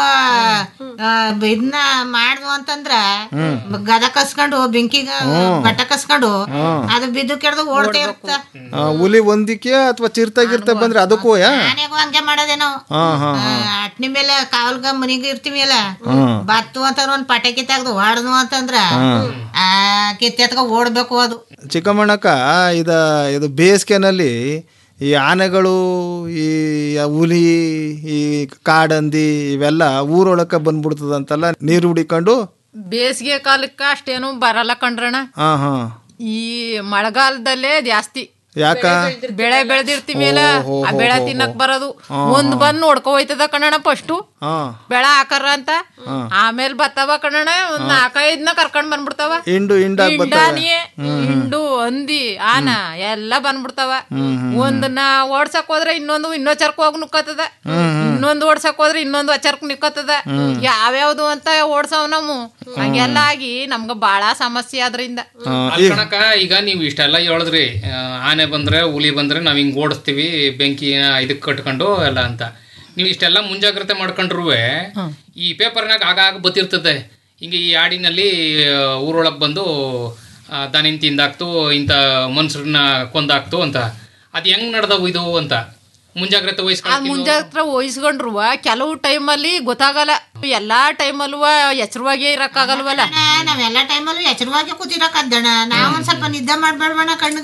ಆ, ಇದನ್ನ ಮಾಡ್ದು ಅಂತಂದ್ರ ಗದ ಕಸ್ಕೊಂಡು ಬೆಂಕಿಗ ಬಟ್ಟ ಕಸ್ಕೊಂಡು ಅದು ಬಿದ್ದು ಕೆಡ್ದು ಓಡ್ತಾ ಇರ್ತ ಆ, ಹುಲಿ ಒಂದಿಕ್ಕೆ ಅಥವಾ ಚಿರ್ತಾಗಿರ್ತ ಬಂದ್ರೆ ಅದಕ್ಕೂ ಯಾ ಆನೆಗೂ ಹಂಗೆ ಮಾಡೋದೆ ನಾವು ಹಾ ಹಾ ಆ, ಅಟ್ನಿ ಮೇಲೆ ಕಾವಲ್ಗ ಮನಿಗೆ ಇರ್ತೀವಿ ಅಲ್ಲ ಹ್ಮ್. ಬತ್ತು ಅಂತ ಒಂದ್ ಪಟಾಕಿ ತೆಗ್ದು ಹೊಡೆದ್ನು ಅಂತಂದ್ರ ಆ ಕಿತ್ತೆತ್ಕ ಓಡ್ಬೇಕು ಅದು ಚಿಕ್ಕಮ್ಮಣ್ಣಕ್ಕ ಇದ ಇದು ಬೇಸಿಗೆನಲ್ಲಿ ಈ ಆನೆಗಳು ಈ ಹುಲಿ ಈ ಕಾಡಂದಿ ಇವೆಲ್ಲ ಊರೊಳಕ್ಕೆ ಬಂದ್ಬಿಡ್ತದಂತಲ್ಲ ನೀರು ಹುಡಿಕೊಂಡು ಬೇಸಿಗೆ ಕಾಲಕ್ಕ ಅಷ್ಟೇನು ಬರಲ್ಲ ಕಣ್ರಣ ಹಾ ಹಾ ಈ ಮಳೆಗಾಲದಲ್ಲೇ ಜಾಸ್ತಿ ಯಾಕ ಬೆಳೆ ಬೆಳೆದಿರ್ತೀವಿ ಅಲ್ಲ ಓಹೋ, ಆ ಬೆಳೆ ಹೋ, ತಿನ್ನಕ್ ಹೋ. ಬರೋದು ಹಾ, ಒಂದ್ ಹಾ. ಬಂದ್ ನೋಡ್ಕೊ ಹೋಯ್ತದ ಕಣಣ ಫಸ್ಟು ಹಾ ಬೆಳೆ ಹಾಕರ ಅಂತ ಹಾ. ಆಮೇಲೆ ಬತ್ತವ ಕಣಣ ಒಂದ್ ನಾಲ್ಕೈದ್ನ ಕರ್ಕೊಂಡ್ ಬಂದ್ಬಿಡ್ತಾವ ಹಿಂಡು ಹಿಂಡಾಗ್ ಬರ್ತವೆ ಹಿಂಡಾನಿಯೇ ಹಿಂಡು ಹಂದಿ ಆನ ಎಲ್ಲ ಬಂದ್ಬಿಡ್ತಾವ ಒಂದನ್ನ ಓಡ್ಸಕ್ ಹೋದ್ರೆ ಇನ್ನೊಂದು ಇನ್ನೋ ಚರ್ಕ ಹೋಗಿ ನುಕ್ಕತ್ತದ ಇನ್ನೊಂದು ಓಡ್ಸಕ್ ಹೋದ್ರೆ ಇನ್ನೊಂದು ಅಚರ್ಕ್ ನಿಕ್ಕತ್ತದ ಯಾವ್ಯಾವ್ದು ಅಂತ ಓಡ್ಸವ್ ನಾವು ಹಂಗೆಲ್ಲ ಆಗಿ ನಮ್ಗ ಬಾಳ ಸಮಸ್ಯೆ ಅದ್ರಿಂದ ಅಲ್ ಕಣಕ ಈಗ ನೀವು ಇಷ್ಟೆಲ್ಲ ಹೇಳಿದ್ರಿ ಆ, ಆನೆ ಬಂದ್ರೆ ಹುಲಿ ಬಂದ್ರೆ ನಾವ್ ಹಿಂಗ್ ಓಡಿಸ್ತೀವಿ ಬೆಂಕಿ ಇದಕ್ ಕಟ್ಕೊಂಡು ಎಲ್ಲ ಅಂತ ನೀವು ಇಷ್ಟೆಲ್ಲ ಮುಂಜಾಗ್ರತೆ ಮಾಡ್ಕೊಂಡ್ರು ಈ ಪೇಪರ್ನಾಗ ಆಗಾಗ ಬತ್ತಿರ್ತದೆ ಹಿಂಗೆ ಈ ಹಾಡಿನಲ್ಲಿ ಆ, ಊರೊಳಗ್ ಬಂದು ಆ, ದನಿನ್ ತಿಂದಾಕ್ತು ಇಂಥ ಮನ್ಸರನ್ನ ಕೊಂದಾಕ್ತು ಅಂತ ಅದ್ ಹೆಂಗ್ ನಡ್ದವು ಇದು ಅಂತ ಮುಂಜಾಗ್ರತೆ ಆ ವಹಿಸ್ಕೊಂಡು ಮುಂಜಾಗ್ರ ವಹಿಸ್ಕೊಂಡ್ರು ಕೆಲವು ಟೈಮಲ್ಲಿ ಗೊತ್ತಾಗಲ್ಲ ಎಲ್ಲಾ ಟೈಮಲ್ಲೂ ಎಚ್ಚರವಾಗಿ ಇರಕ್ಕಾಗಲ್ವಲ್ಲ ನಾವೆಲ್ಲ ಟೈಮಲ್ಲೂ ಎಚ್ಚರವಾಗಿ ಕೂತಿರಕ್ಕದ್ದಣ ನಾವ್ ಒಂದ್ ಸ್ವಲ್ಪ ನಿದ್ದೆ ಮಾಡ್ಬೇಡ್ಬಣ ಕಣ್ಗ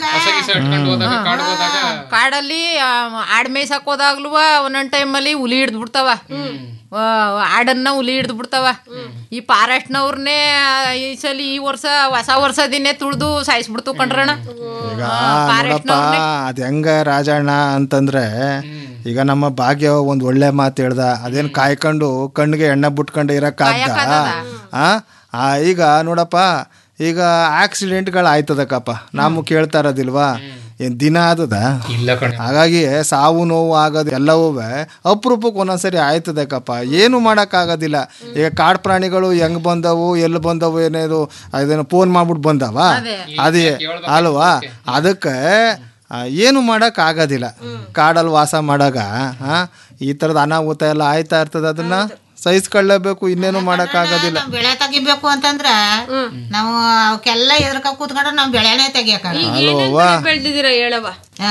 ಕಾಡಲ್ಲಿ ಆ, ಆಡ್ ಮೇಯ್ಸಕ್ ಹೋದಾಗ್ಲೂ ಒಂದೊಂದ್ ಟೈಮಲ್ಲಿ ಹುಲಿ ಹಿಡ್ದು ಬಿಡ್ತಾವ ಆ, ಆಡನ್ನ ಹುಲಿ ಹಿಡ್ದು ಬಿಡ್ತಾವ ಈ ಫಾರೆಸ್ಟ್ನವ್ರನ್ನೇ ಈ ಸಲ ಈ ವರ್ಷ ಹೊಸ ವರ್ಷದಿನೇ ತುಳ್ದು ಸಾಯಿಸ್ಬಿಡ್ತು ಕಣ್ರಣ ಈಗ ನೋಡಪ್ಪ ಅದ್ ಹೆಂಗ ರಾಜಣ್ಣ ಅಂತಂದ್ರೆ ಈಗ ನಮ್ಮ ಭಾಗ್ಯ ಒಂದ್ ಒಳ್ಳೆ ಮಾತು ಹೇಳ್ದ ಅದೇನ್ ಕಾಯ್ಕೊಂಡು ಕಣ್ಣಿಗೆ ಎಣ್ಣೆ ಬಿಟ್ಕೊಂಡು ಇರಕ್ಕಾಗ್ದ ಆ ಆ, ಈಗ ನೋಡಪ್ಪ ಈಗ ಆಕ್ಸಿಡೆಂಟ್ಗಳು ಆಯ್ತದಕ್ಕಪ್ಪ ನಾವು ಕೇಳ್ತಾ ಇರೋದಿಲ್ವಾ ಏನ್ ದಿನ ಆದದ ಇಲ್ಲ ಕಣೆ ಹಾಗಾಗಿ ಸಾವು ನೋವು ಆಗೋದು ಎಲ್ಲವೂ ಅಪರೂಪಕ್ಕೆ ಒಂದೊಂದ್ಸರಿ ಆಯ್ತದಕ್ಕಪ್ಪ ಏನು ಮಾಡೋಕ್ಕಾಗೋದಿಲ್ಲ ಈಗ ಕಾಡು ಪ್ರಾಣಿಗಳು ಹೆಂಗ್ ಬಂದವು ಎಲ್ಲಿ ಬಂದವು ಏನೇದು ಅದೇನೋ ಫೋನ್ ಮಾಡ್ಬಿಟ್ಟು ಬಂದವ ಅದೇ ಅಲ್ವಾ ಅದಕ್ಕೆ ಆ, ಏನು ಮಾಡಕ್ ಆಗೋದಿಲ್ಲ ಕಾಡಲ್ಲಿ ವಾಸ ಮಾಡಾಗ ಆ, ಈ ಥರದ ಅನಾಹುತ ಎಲ್ಲ ಆಯ್ತಾ ಇರ್ತದೆ ಅದನ್ನ ಸಹಿಸ್ಕೊಳ್ಳೇಬೇಕು ಇನ್ನೇನು ಮಾಡಕ್ ಆಗೋದಿಲ್ಲ ನಾವ್ ಬೆಳೆ ತೆಗಿಬೇಕು ಅಂತಂದ್ರ ನಾವು ಅವಕ್ಕೆಲ್ಲ ಎದ್ರಕ ಕೂತ್ಕೊಂಡ್ರೆ ನಾವ್ ಬೆಳೆನೇ ತೆಗಿಯಕ ಅಲ್ವಾ ಬೆಳ್ದಿದ್ದೀರಾ ಹೇಳವ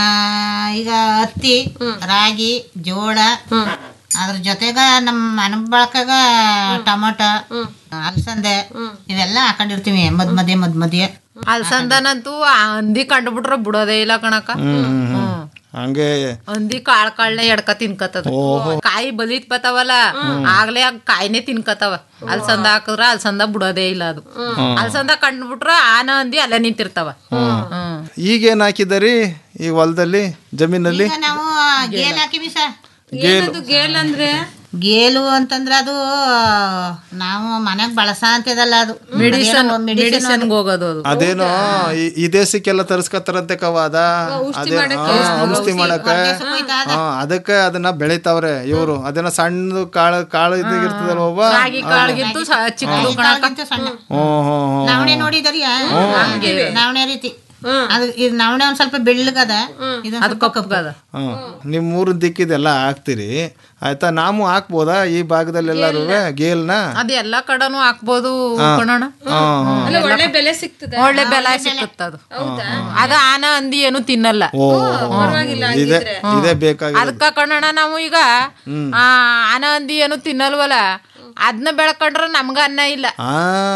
ಈಗ ಹತ್ತಿ ರಾಗಿ ಜೋಳ ಅದ್ರ ಜೊತೆಗ ನಮ್ಮ ಮನ ಬಳಕಾಗ ಟೊಮೊಟೊ ಅಲಸಂದೆ ಇವೆಲ್ಲ ಹಾಕೊಂಡಿರ್ತೀವಿ ಮದ್ ಮಧ್ಯೆ ಮದ್ ಮಧ್ಯೆ ಅಲ್ಸಂದನಂತೂ ಆ ಹಂದಿ ಕಂಡುಬಿಟ್ರೆ ಬಿಡೋದೇ ಇಲ್ಲ ಕಣಕ ಹ್ಮ್ ಹಂಗೆ ಹಂದಿ ಕಾಳ್ ಕಾಳ್ನೆ ಎಡ್ಕ ತಿನ್ಕತ್ತದ ಓಹೋ. ಕಾಯಿ ಬಲಿತ್ ಬತಾವಲ್ಲ ಆಗ್ಲೇ ಆ ಕಾಯಿನೇ ತಿನ್ಕತಾವ ಅಲ್ಸಂದ ಹಾಕಿದ್ರ ಅಲ್ಸಂದ ಬಿಡೋದೇ ಇಲ್ಲ ಅದು ಅಲ್ಸಂದ ಕಂಡ್ಬಿಟ್ರ ಆನ ಹಂದಿ ಅಲ್ಲೇ ನಿಂತಿರ್ತಾವ ಹ್ಮ್ ಈಗೇನ್ ಹಾಕಿದರಿ ಈ ಹೊಲದಲ್ಲಿ ಜಮೀನಲ್ಲಿ ಈಗ ನಾವು ಗೇಲ್ ಹಾಕಿವಿ ಸರ್ ಗೇಲು ಗೇಲ್ ಅಂದ್ರೆ ಗೇಲು ಅಂತಂದ್ರ ಅದು ನಾವು ಮನೆಗ್ ಬಳಸ ಅಂತದಲ್ಲ ಅದು ಮೆಡಿಸನ್ ಅದೇನೋ medicine ಮೆಡಿಸನ್ ಹೋಗೋದು ಅದು ಅದೇನೋ ಈ- ಈ ದೇಶಕ್ಕೆಲ್ಲ ತರಿಸ್ಕತ್ತಾರಂತೆ ಕವ ಅದ ಅದೇ ಹಾ, ಔಷಧಿ ಮಾಡಕ ಹಾ ಅದಕ್ಕೆ ಅದನ್ನ ಬೆಳಿತಾವ್ರೆ ಇವರು ಅದನ್ನ ಸಣ್ಣ ಕಾಳು ಕಾಳು ಇದ್ದಾಗಿರ್ತದಲ್ವ ರಾಗಿ ಕಾಳ್ಗಿಂತೂ ಸ- ಚಿಕ್ಕದು ಕಣಕ ಸಣ್ಣ ಹ್ಞೂ ಹ್ಞೂ ಹ್ಞೂ ನವಣೆ ನೋಡಿದರಿಯ ನವಣೆ ರೀತಿ ಅದು ಇದು ನವಣೆ ಒಂದ್ ಸ್ವಲ್ಪ ಬೆಳ್ಳಗದ ಇದು ಅದು ಕಪ್ಪಗದ ಹ್ಮ್ ನಿಮ್ ಮೂರು ದಿಕ್ಕಿದೆಲ್ಲ ಹಾಕ್ತಿರಿ ಆಯ್ತಾ ನಾವು ಹಾಕ್ಬೋದಾ ಈ ಭಾಗದಲ್ಲೆಲ್ಲರೂ ಗೇಲ್ನ ಅದ್ ಎಲ್ಲಾ ಕಡೆನೂ ಹಾಕ್ಬೋದು ಹಾ. ಕಣಣ ಹಾ, ಹಾ. ಅಲ್ಲ ಒಳ್ಳೆ ಬೆಲೆ ಸಿಗ್ತದೆ ಒಳ್ಳೆ ಬೆಲೆ ಸಿಕ್ಕತ್ತ ಅದು ಅದ ಆನ ಹಂದಿ ಏನು ತಿನ್ನಲ್ಲ ಓ ಇದೆ ಇದೇ ಬೇಕಾಗಿರೋದು ಅದಕ್ಕ ಕಣಣ ನಾವು ಈಗ ಆ ಆನ ಹಂದಿ ಏನು ತಿನ್ನಲ್ವಲ್ಲ ಅದನ್ನ ಬೆಳ್ಕೊಂಡ್ರ ನಮ್ಗ ಅನ್ನ ಇಲ್ಲ ಆ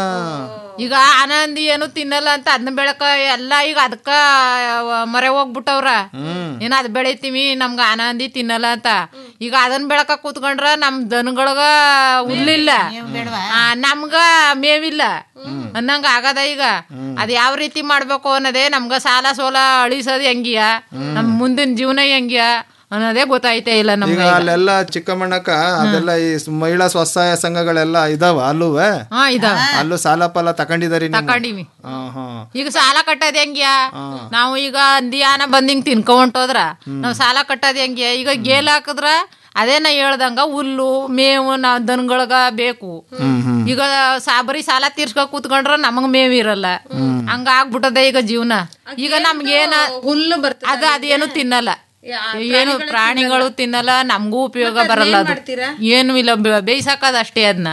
ಈಗ ಆನ ಹಂದಿ ಏನು ತಿನ್ನಲ್ಲ ಅಂತ ಅದನ್ನ ಬೆಳಕ ಎಲ್ಲ ಈಗ ಅದಕ್ಕ ಮರೆ ಹೋಗ್ಬಿಟ್ಟವ್ರ ಏನ ಅದ್ ಬೆಳಿತೀವಿ ನಮ್ಗ ಆನ ಹಂದಿ ತಿನ್ನಲ್ಲ ಅಂತ ಈಗ ಅದನ್ನ ಬೆಳಕ ಕೂತ್ಕೊಂಡ್ರ ನಮ್ ದನಗಳ್ಗ ಹುಲ್ಲಿಲ್ಲ ಆ, ನಮ್ಗ ಮೇವಿಲ್ಲ ಅನ್ನಂಗ ಆಗದ ಈಗ ಅದ್ ಯಾವ ರೀತಿ ಮಾಡ್ಬೇಕು ಅನ್ನೋದೇ ನಮ್ಗ ಸಾಲ ಸೋಲ ಅಳಿಸೋದ್ ಹೆಂಗಿಯ ನಮ್ ಮುಂದಿನ ಜೀವನ ಹೆಂಗಿಯ ಅನ್ನೋದೇ ಗೊತ್ತಾಯ್ತೇ ಇಲ್ಲ ಈಗ ನಮ್ಗೆ ಅಲ್ಲೆಲ್ಲ ಚಿಕ್ಕಮಣ್ಣಕ್ಕ ಅದೆಲ್ಲ ಈ ಸ್- ಮಹಿಳಾ ಸ್ವಸಹಾಯ ಸಂಘಗಳೆಲ್ಲ ಇದಾವ ಅಲ್ಲೂವೆ ಹಾ ಇದಾವ ಅಲ್ಲೂ ಸಾಲ ಪಾಲ ತಕೊಂಡಿದಾರಿ ನೀವು? ತಕೊಂಡಿವಿ ಹಾ ಹಾ ಈಗ ಸಾಲ ಕಟ್ಟೋದ್ ಹೆಂಗ್ಯ ನಾವು ಈಗ ಹಂದಿಯಾನ ಬಂದಿಂಗ್ ತಿನ್ಕೊಂಟೋದ್ರ ನಾವ್ ಸಾಲ ಕಟ್ಟೋದ್ ಹೆಂಗ್ಯ ಈಗ ಗೇಲ್ ಹಾಕಿದ್ರ ಅದೇ ನಾ ಹೇಳ್ದಂಗ ಹುಲ್ಲು ಮೇವು ನಾವ್ ದನಗಳ್ಗ ಬೇಕು ಈಗ ಸಾ ಬರೀ ಸಾಲ ತೀರ್ಸ್ಕೊ ಕೂತ್ಕೊಂಡ್ರ ನಮಗ್ ಮೇವ್ ಇರಲ್ಲ ಹಂಗ ಆಗ್ಬಿಟ್ಟದೆ ಈಗ ಜೀವನ ಈಗ ನಮ್ಗೇನ ಹುಲ್ಲು ಬರ್ತದೆ ಅದ ಅದೇನು ತಿನ್ನಲ್ಲ ಏನು ಪ್ರಾಣಿಗಳು ತಿನ್ನಲ್ಲ ನಮಗೂ ಉಪಯೋಗ ಬರಲ್ಲ ಅದು ಏನು ಇಲ್ಲ ಬೆ- ಬೇಯ್ಸಕ್ಕದ ಅಷ್ಟೇ ಅದನ್ನ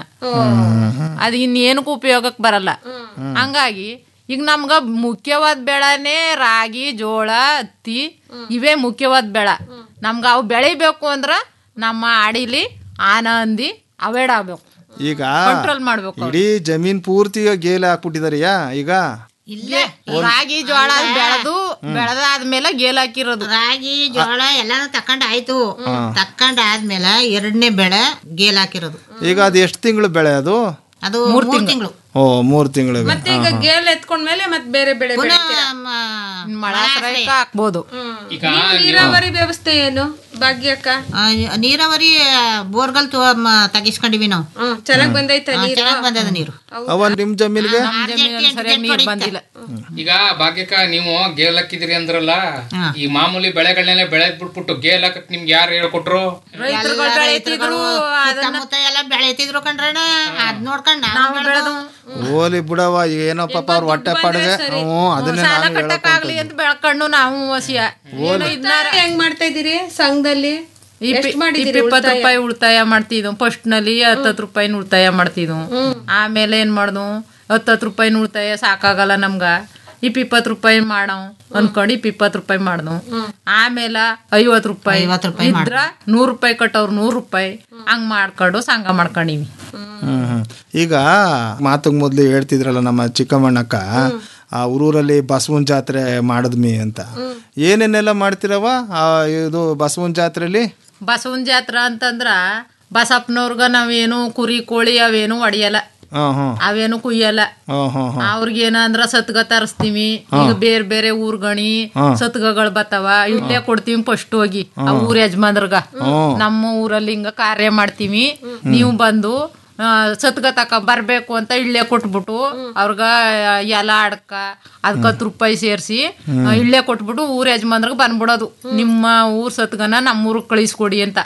ಅದು ಇನ್ನೇನಕ್ಕೂ ಉಪಯೋಗಕ್ಕೆ ಬರಲ್ಲ ಹಂಗಾಗಿ ಈಗ ನಮ್ಗ ಮುಖ್ಯವಾದ ಬೆಳೆನೇ ರಾಗಿ ಜೋಳ ಹತ್ತಿ ಇವೇ ಮುಖ್ಯವಾದ ಬೆಳೆ ನಮ್ಗ ಅವು ಬೆಳಿಬೇಕು ಅಂದ್ರ ನಮ್ಮ ಅಡಿಲಿ ಆನ ಹಂದಿ ಅವೇಡ್ ಆಗ್ಬೇಕು ಈಗ ಕಂಟ್ರೋಲ್ ಮಾಡ್ಬೇಕು ಇಡೀ ಜಮೀನ್ ಪೂರ್ತಿ ಗೇಲ್ ಹಾಕ್ಬಿಟ್ಟಿದಾರಿಯಾ ಈಗ ಇಲ್ಲೇ ರಾಗಿ ಜೋಳ ಬೆಳೆದು ಬೆಳೆದಾದ್ಮೇಲೆ ಗೇಲ್ ಹಾಕಿರೋದು ರಾಗಿ ಜೋಳ ಎಲ್ಲಾನು ತಕೊಂಡ್ ಆಯ್ತು ತಕೊಂಡ್ ಆದ್ಮೇಲೆ ಎರಡನೇ ಬೆಳೆ ಗೇಲ್ ಹಾಕಿರೋದು ಈಗ ಅದು ಎಷ್ಟು ತಿಂಗಳು ಬೆಳೆ ಅದು ಅದು ಮೂರ್ ತಿಂಗಳು ಓ ಮೂರು ತಿಂಗಳಿಗೆ ಮತ್ತೆ ಈಗ ಗೇಲ್ ಎತ್ಕೊಂಡ್ಮೇಲೆ ಮತ್ತೆ ಬೇರೆ ಬೆಳೆ ಬೆಳಿತೀರಾ? ಮಳಾಶ್ರಯಕ್ಕೆ ಹಾಕ್ಬೋದು ಈಗ ನೀವು ನೀರಾವರಿ ವ್ಯವಸ್ಥೆ ಏನು ಭಾಗ್ಯಕ್ಕ ನೀರಾವರಿ ಬೋರ್ಗಲ್ ತಗಿಸ್ಕೊಂಡಿವಿ ನಾವು ಚೆನ್ನಾಗ್ ಬಂದೈತ ನೀರು ಚೆನ್ನಾಗ್ ಬಂದದ ನೀರು ಅವ ನಿಮ್ ಜಮೀನ್ಗೆ ಸರಿಯಾಗಿ ನೀರ್ ಬಂದಿಲ್ಲ ಈಗ ಭಾಗ್ಯಕ್ಕ ನೀವು ಗೇಲ್ ಹಾಕಿದಿರಿ ಅಂದ್ರಲ್ಲ ಈ ಮಾಮೂಲಿ ಬೆಳೆಗಳನ್ನೆಲ್ಲ ಬೆಳೆದ್ ಬಿಟ್ಬಿಟ್ಟು ಗೇಲ್ ಹಾಕಕ್ ನಿಮ್ಗೆ ಯಾರು ಹೇಳ್ಕೊಟ್ರು ರೈತರುಗಳು ಬೆಳೀತಿದ್ರು ಸುತ್ತಮುತ್ತ ಎಲ್ಲ ಬೆಳೀತಿದ್ರು ಕಣ್ರಣ್ಣ ಅದ್ ನೋಡ್ಕೊಂಡ್ ನಾವು ಬೆಳೆದು ಓಲಿ ಬಿಡವ ಈಗ ಏನೋ ಪಾಪ ಅವ್ರ ಹೊಟ್ಟೆ ಪಾಡಿಗೆ ಹ್ಞೂ ಅದನ್ನೇ ಸಾಲ ನಾನು ಹೇಳಕ್ ಕಟ್ಟಕ್ಕಾಗ್ಲಿ ಅಂತ ಬೆಳ್ಕೊಂಡು ನಾವು ವಸಿಯ ಹೆಂಗ್ ಮಾಡ್ತಾ ಇದೀರಿ ಸಂಘದಲ್ಲಿ ಎಷ್ಟ್ ಮಾಡಿದೀರಿ ಇಪ್ಪತ್ತು ಉಳಿತಾಯ? ರೂಪಾಯಿ ಉಳಿತಾಯ ಮಾಡ್ತಿದ್ವು ಫಸ್ಟ್ ನಲ್ಲಿ ಹತ್ತತ್ತು ರೂಪಾಯಿ ಉಳಿತಾಯ ಮಾಡ್ತಿದ್ವು ಆಮೇಲೆ ಏನ್ ಮಾಡ್ದು ಹತ್ತತ್ತು ರೂಪಾಯಿ ಉಳಿತಾಯ ಸಾಕಾಗಲ್ಲ ನಮ್ಗ ಇಪ್ಪ ಇಪ್ಪತ್ತು ರೂಪಾಯಿ ಮಾಡವ್ ಅನ್ಕೊಂಡು ಇಪ್ಪ ಇಪ್ಪತ್ತು ರೂಪಾಯಿ ಮಾಡ್ದು ಆಮೇಲೆ ಐವತ್ತು ರೂಪಾಯಿ ಇದ್ರ ನೂರು ರೂಪಾಯಿ ಕಟ್ಟವ್ರು ನೂರು ರೂಪಾಯಿ ಹಂಗ್ ಮಾಡ್ಕೊಂಡು ಸಂಘ ಮಾಡ್ಕೊಂಡಿವಿ ಹ್ಮ್ ಹ್ಮ್. ಈಗ ಮಾತುಗ್ ಮೊದ್ಲು ಹೇಳ್ತಿದ್ರಲ್ಲ ನಮ್ಮ ಚಿಕ್ಕಮ್ಮಣ್ಣಕ್ಕ ಆ ಊರೂರಲ್ಲಿ ಬಸವನ ಜಾತ್ರೆ ಮಾಡಿದ್ಮಿ ಅಂತ ಏನೇನೆಲ್ಲ ಮಾಡ್ತಿರವ ಆ ಇದು ಬಸವನ ಜಾತ್ರೆಲಿ ಬಸವನ ಜಾತ್ರಾ ಅಂತಂದ್ರ ಬಸಪ್ಪನವ್ರಗ ನಾವೇನು ಕುರಿ ಕೋಳಿ ಅವೇನು ಹೊಡಿಯಲ್ಲ ಹ್ಮ್ ಹ್ಮ್ ಅವೇನು ಕುಯ್ಯಲ್ಲ ಹ್ಮ್ ಹ್ಮ್ ಹ್ಮ್ ಅವ್ರಿಗೇನಂದ್ರ ಸತ್ಗ ತರಿಸ್ತೀವಿ ಈಗ ಬೇರೆ ಬೇರೆ ಊರ್ಗಣಿ ಹ್ಮ್. ಸತ್ಗಗಳು ಬತ್ತಾವ ಇಲ್ಲೇ ಕೊಡ್ತೀವಿ ಫಸ್ಟ್ ಹೋಗಿ ಆ ಊರ್ ಯಜಮಾನ್ರಗ ಹ್ಮ್. ನಮ್ಮ ಊರಲ್ಲಿ ಹಿಂಗ ಕಾರ್ಯ ಮಾಡ್ತೀವಿ ನೀವು ಬಂದು ಆ, ಸತ್ಗ ತಕ ಬರ್ಬೇಕು ಅಂತ ಇಲ್ಲೇ ಕೊಟ್ಬಿಟ್ಟು ಅವ್ರಗ ಎಲ ಅಡ್ಕ ಅದಕ್ಕೆ ಹತ್ತು ರೂಪಾಯಿ ಸೇರಿಸಿ ಇಲ್ಲೇ ಕೊಟ್ಬಿಟ್ಟು ಊರ್ ಯಜಮಾನ್ರಿಗೆ ಬಂದ್ಬಿಡೋದು ನಿಮ್ಮ ಊರ್ ಸತ್ಗನ ನಮ್ಮ ಊರಿಗೆ ಕಳಿಸ್ಕೊಡಿ ಅಂತ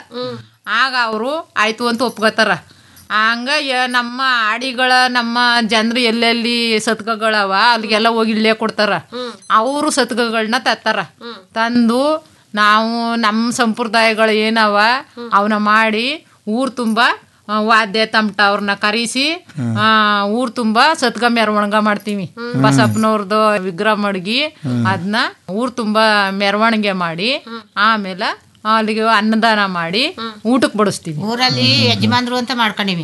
ಆಗ ಅವರು ಆಯ್ತು ಅಂತ ಒಪ್ಕೋತಾರ ಹಂಗ ಯ- ನಮ್ಮ ಆಡಿಗಳ ನಮ್ಮ ಜನರು ಎಲ್ಲೆಲ್ಲಿ ಸತ್ಕಗಳವ ಅಲ್ಲಿಗೆಲ್ಲ ಹೋಗಿ ಇಲ್ಲೇ ಕೊಡ್ತಾರ ಅವರು ಸತ್ಕಗಳನ್ನ ತತ್ತಾರ ತಂದು ನಾವು ನಮ್ಮ ಸಂಪ್ರದಾಯಗಳು ಏನವ ಅವನ್ನ ಮಾಡಿ ಊರ್ ತುಂಬ ಆ, ವಾದ್ಯ ತಮಟ ಅವ್ರನ್ನ ಕರೆಸಿ ಆ, ಊರ್ ತುಂಬಾ ಸತ್ಗ ಮೆರವಣಿಗೆ ಮಾಡ್ತೀವಿ ಬಸಪ್ಪನವ್ರದ್ದು ವಿಗ್ರಹ ಮಡಗಿ ಅದನ್ನ ಊರ್ ತುಂಬಾ ಮೆರವಣಿಗೆ ಮಾಡಿ ಆಮೇಲೆ ಅಲ್ಲಿಗೆ ಅನ್ನದಾನ ಮಾಡಿ ಊಟಕ್ಕೆ ಬಡಿಸ್ತೀವಿ ಊರಲ್ಲಿ ಯಜಮಾನ್ರು ಅಂತ ಮಾಡ್ಕೊಂಡಿವಿ